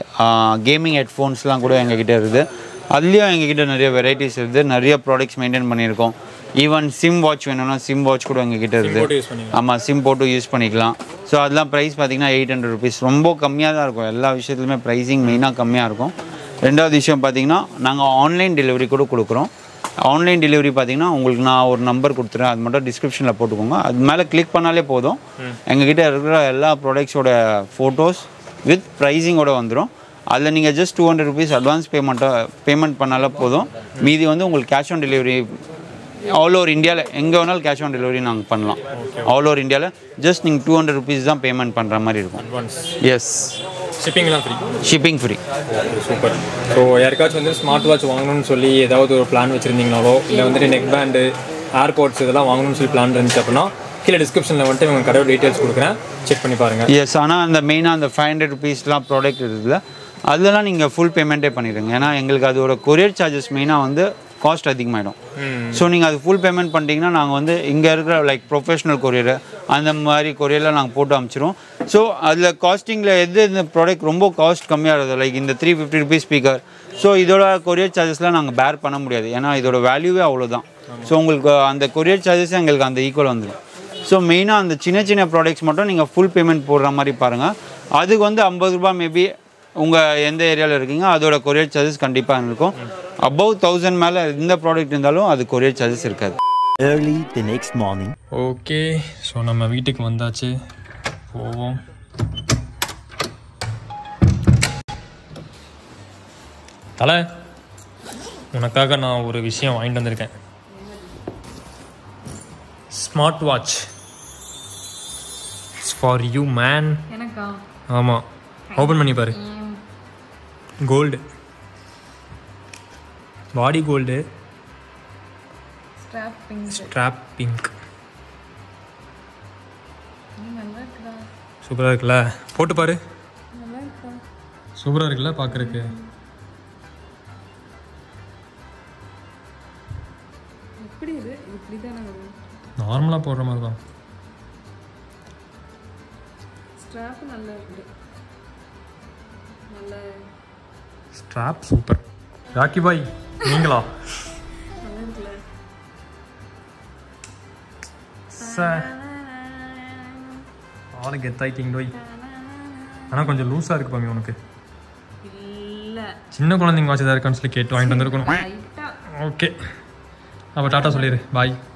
கேமிங் ஹெட்ஃபோன்ஸ்லாம் கூட எங்ககிட்ட இருக்குது அதுலேயும் எங்ககிட்ட நிறைய வெரைட்டிஸ் இருக்குது நிறைய ப்ராடக்ட்ஸ் மெயின்டைன் பண்ணியிருக்கோம் ஈவன் சிம் வாட்ச் வேணும்னா சிம் வாட்ச் கூட எங்ககிட்ட போட்டு இருக்குது யூஸ் பண்ணி ஆமாம் சிம் போட்டு யூஸ் பண்ணிக்கலாம் ஸோ அதெல்லாம் ப்ரைஸ் பார்த்தீங்கன்னா எயிட் ஹண்ட்ரட் ருபீஸ் ரொம்ப கம்மியாக தான் இருக்கும் எல்லா விஷயத்துலையுமே ப்ரைஸிங் மெயினாக கம்மியாக இருக்கும் ரெண்டாவது விஷயம் பார்த்தீங்கன்னா நாங்கள் ஆன்லைன் டெலிவரி கூட கொடுக்குறோம் ஆன்லைன் டெலிவரி பார்த்தீங்கன்னா உங்களுக்கு நான் ஒரு நம்பர் கொடுத்துறேன் அது மட்டும் டிஸ்கிரிப்ஷனில் போட்டுக்கோங்க அது மேலே கிளிக் பண்ணாலே போதும் எங்ககிட்ட இருக்கிற எல்லா ப்ராடக்ட்ஸோட ஃபோட்டோஸ் வித் ப்ரைஸிங்கோட வந்துடும் அதில் நீங்கள் just two hundred rupees advance பேமெண்ட்டாக பேமெண்ட் பண்ணாலே போதும் மீதி வந்து உங்களுக்கு cash on delivery all over இந்தியாவில் எங்கே வேணாலும் கேஷ் ஆன் டெலிவரி நாங்கள் பண்ணலாம் ஆல் ஓவர் இந்தியாவில் ஜஸ்ட் நீங்கள் டூ ஹண்ட்ரட் ருபீஸ் தான் பேமெண்ட் பண்ணுற மாதிரி இருக்கும் அட்வான்ஸ் எஸ் ஷிப்பிங்லாம் free shipping free super so யாருக்காச்சும் வந்து ஸ்மார்ட் வாட்ச் வாங்கணும்னு சொல்லி ஏதாவது ஒரு பிளான் வச்சுருந்தீங்கனாலோ இல்லை வந்துட்டு நெக் பேண்டு ஏர்போர்ட்ஸ் இதெல்லாம் வாங்கணும்னு சொல்லி பிளான் இருந்துச்சு அப்படின்னா கீழே டிஸ்கிரிப்ஷனில் வந்துட்டு உங்கள் கடையோட டீட்டெயில்ஸ் கொடுக்குறேன் செக் பண்ணி பாருங்கள் எஸ் ஆனால் அந்த மெயினாக அந்த ஃபைவ் ஹண்ட்ரட் ருபீஸ்லாம் ப்ராடக்ட் இருக்குதுல்ல அதெல்லாம் நீங்கள் ஃபுல் பேமெண்ட்டே பண்ணிடுங்க ஏன்னா எங்களுக்கு அதோட கொரியர் சார்ஜஸ் மெயினாக வந்து காஸ்ட் அதிகமாகிடும் ஸோ நீங்கள் அது ஃபுல் பேமெண்ட் பண்ணிட்டீங்கன்னா நாங்கள் வந்து இங்கே இருக்கிற லைக் ப்ரொஃபஷனல் கொரியர் அந்த மாதிரி கொரியரில் நாங்கள் போட்டு அனுப்பிச்சிருவோம் ஸோ அதில் காஸ்டிங்கில் எது இந்த ப்ராடக்ட் ரொம்ப காஸ்ட் கம்மியாக இருக்குது லைக் இந்த three fifty rupees speaker so இதோட கொரியர் சார்ஜஸ்லாம் நாங்கள் பேர் பண்ண முடியாது ஏன்னா இதோட வேல்யூவே அவ்வளோதான் ஸோ உங்களுக்கு அந்த கொரியர் சார்ஜஸ் எங்களுக்கு அந்த ஈக்குவல் வந்துடும் ஸோ மெயினாக அந்த சின்ன சின்ன ப்ராடக்ட்ஸ் மட்டும் நீங்கள் ஃபுல் பேமெண்ட் போடுற மாதிரி பாருங்கள் அதுக்கு வந்து ஐம்பது ரூபாய் மேபி உங்கள் எந்த ஏரியாவில் இருக்கீங்க அதோட கொரியர் சார்ஜஸ் கண்டிப்பாக இருக்கும் அபவ் தௌசண்ட் மேலே எந்த ப்ராடக்ட் இருந்தாலும் அது கொரியர் சார்ஜஸ் இருக்காது Early the next morning. Okay so நம்ம வீட்டுக்கு வந்தாச்சு போவோம் தலை உனக்காக நான் ஒரு விஷயம் வாங்கிட்டு வந்திருக்கேன் smart watch for you man எனக்கா ஆமாம் ஓப்பன் பண்ணி பாரு gold body gold strap pink strap pink நல்லா இருக்குதா சூப்பராக இருக்குல்ல போட்டு பாரு நல்லா இருக்கா சூப்பராக இருக்குல்ல பார்க்குறக்கு எப்படி இது இப்படி தானே வரும் நார்மலாக போடுற மாதிரி தான் ஸ்ட்ராப் நல்லா இருக்கு நல்ல ஸ்ட்ராப் சூப்பர் ராக்கி பாய் நீங்களா நல்லா இருக்குல்ல சார் ஆளு கெத்தாயிட்டிங் டோய் ஆனால் கொஞ்சம் லூஸாக இருக்கு பாமி உனக்கு இல்ல சின்ன குழந்தைங்க வாட்ச் ஏதாவது இருக்கான்னு சொல்லி கேட்டு வாங்கிட்டு வந்திருக்கணும் லைட்டா ஓகே அப்போ டாட்டா சொல்லிடு பாய்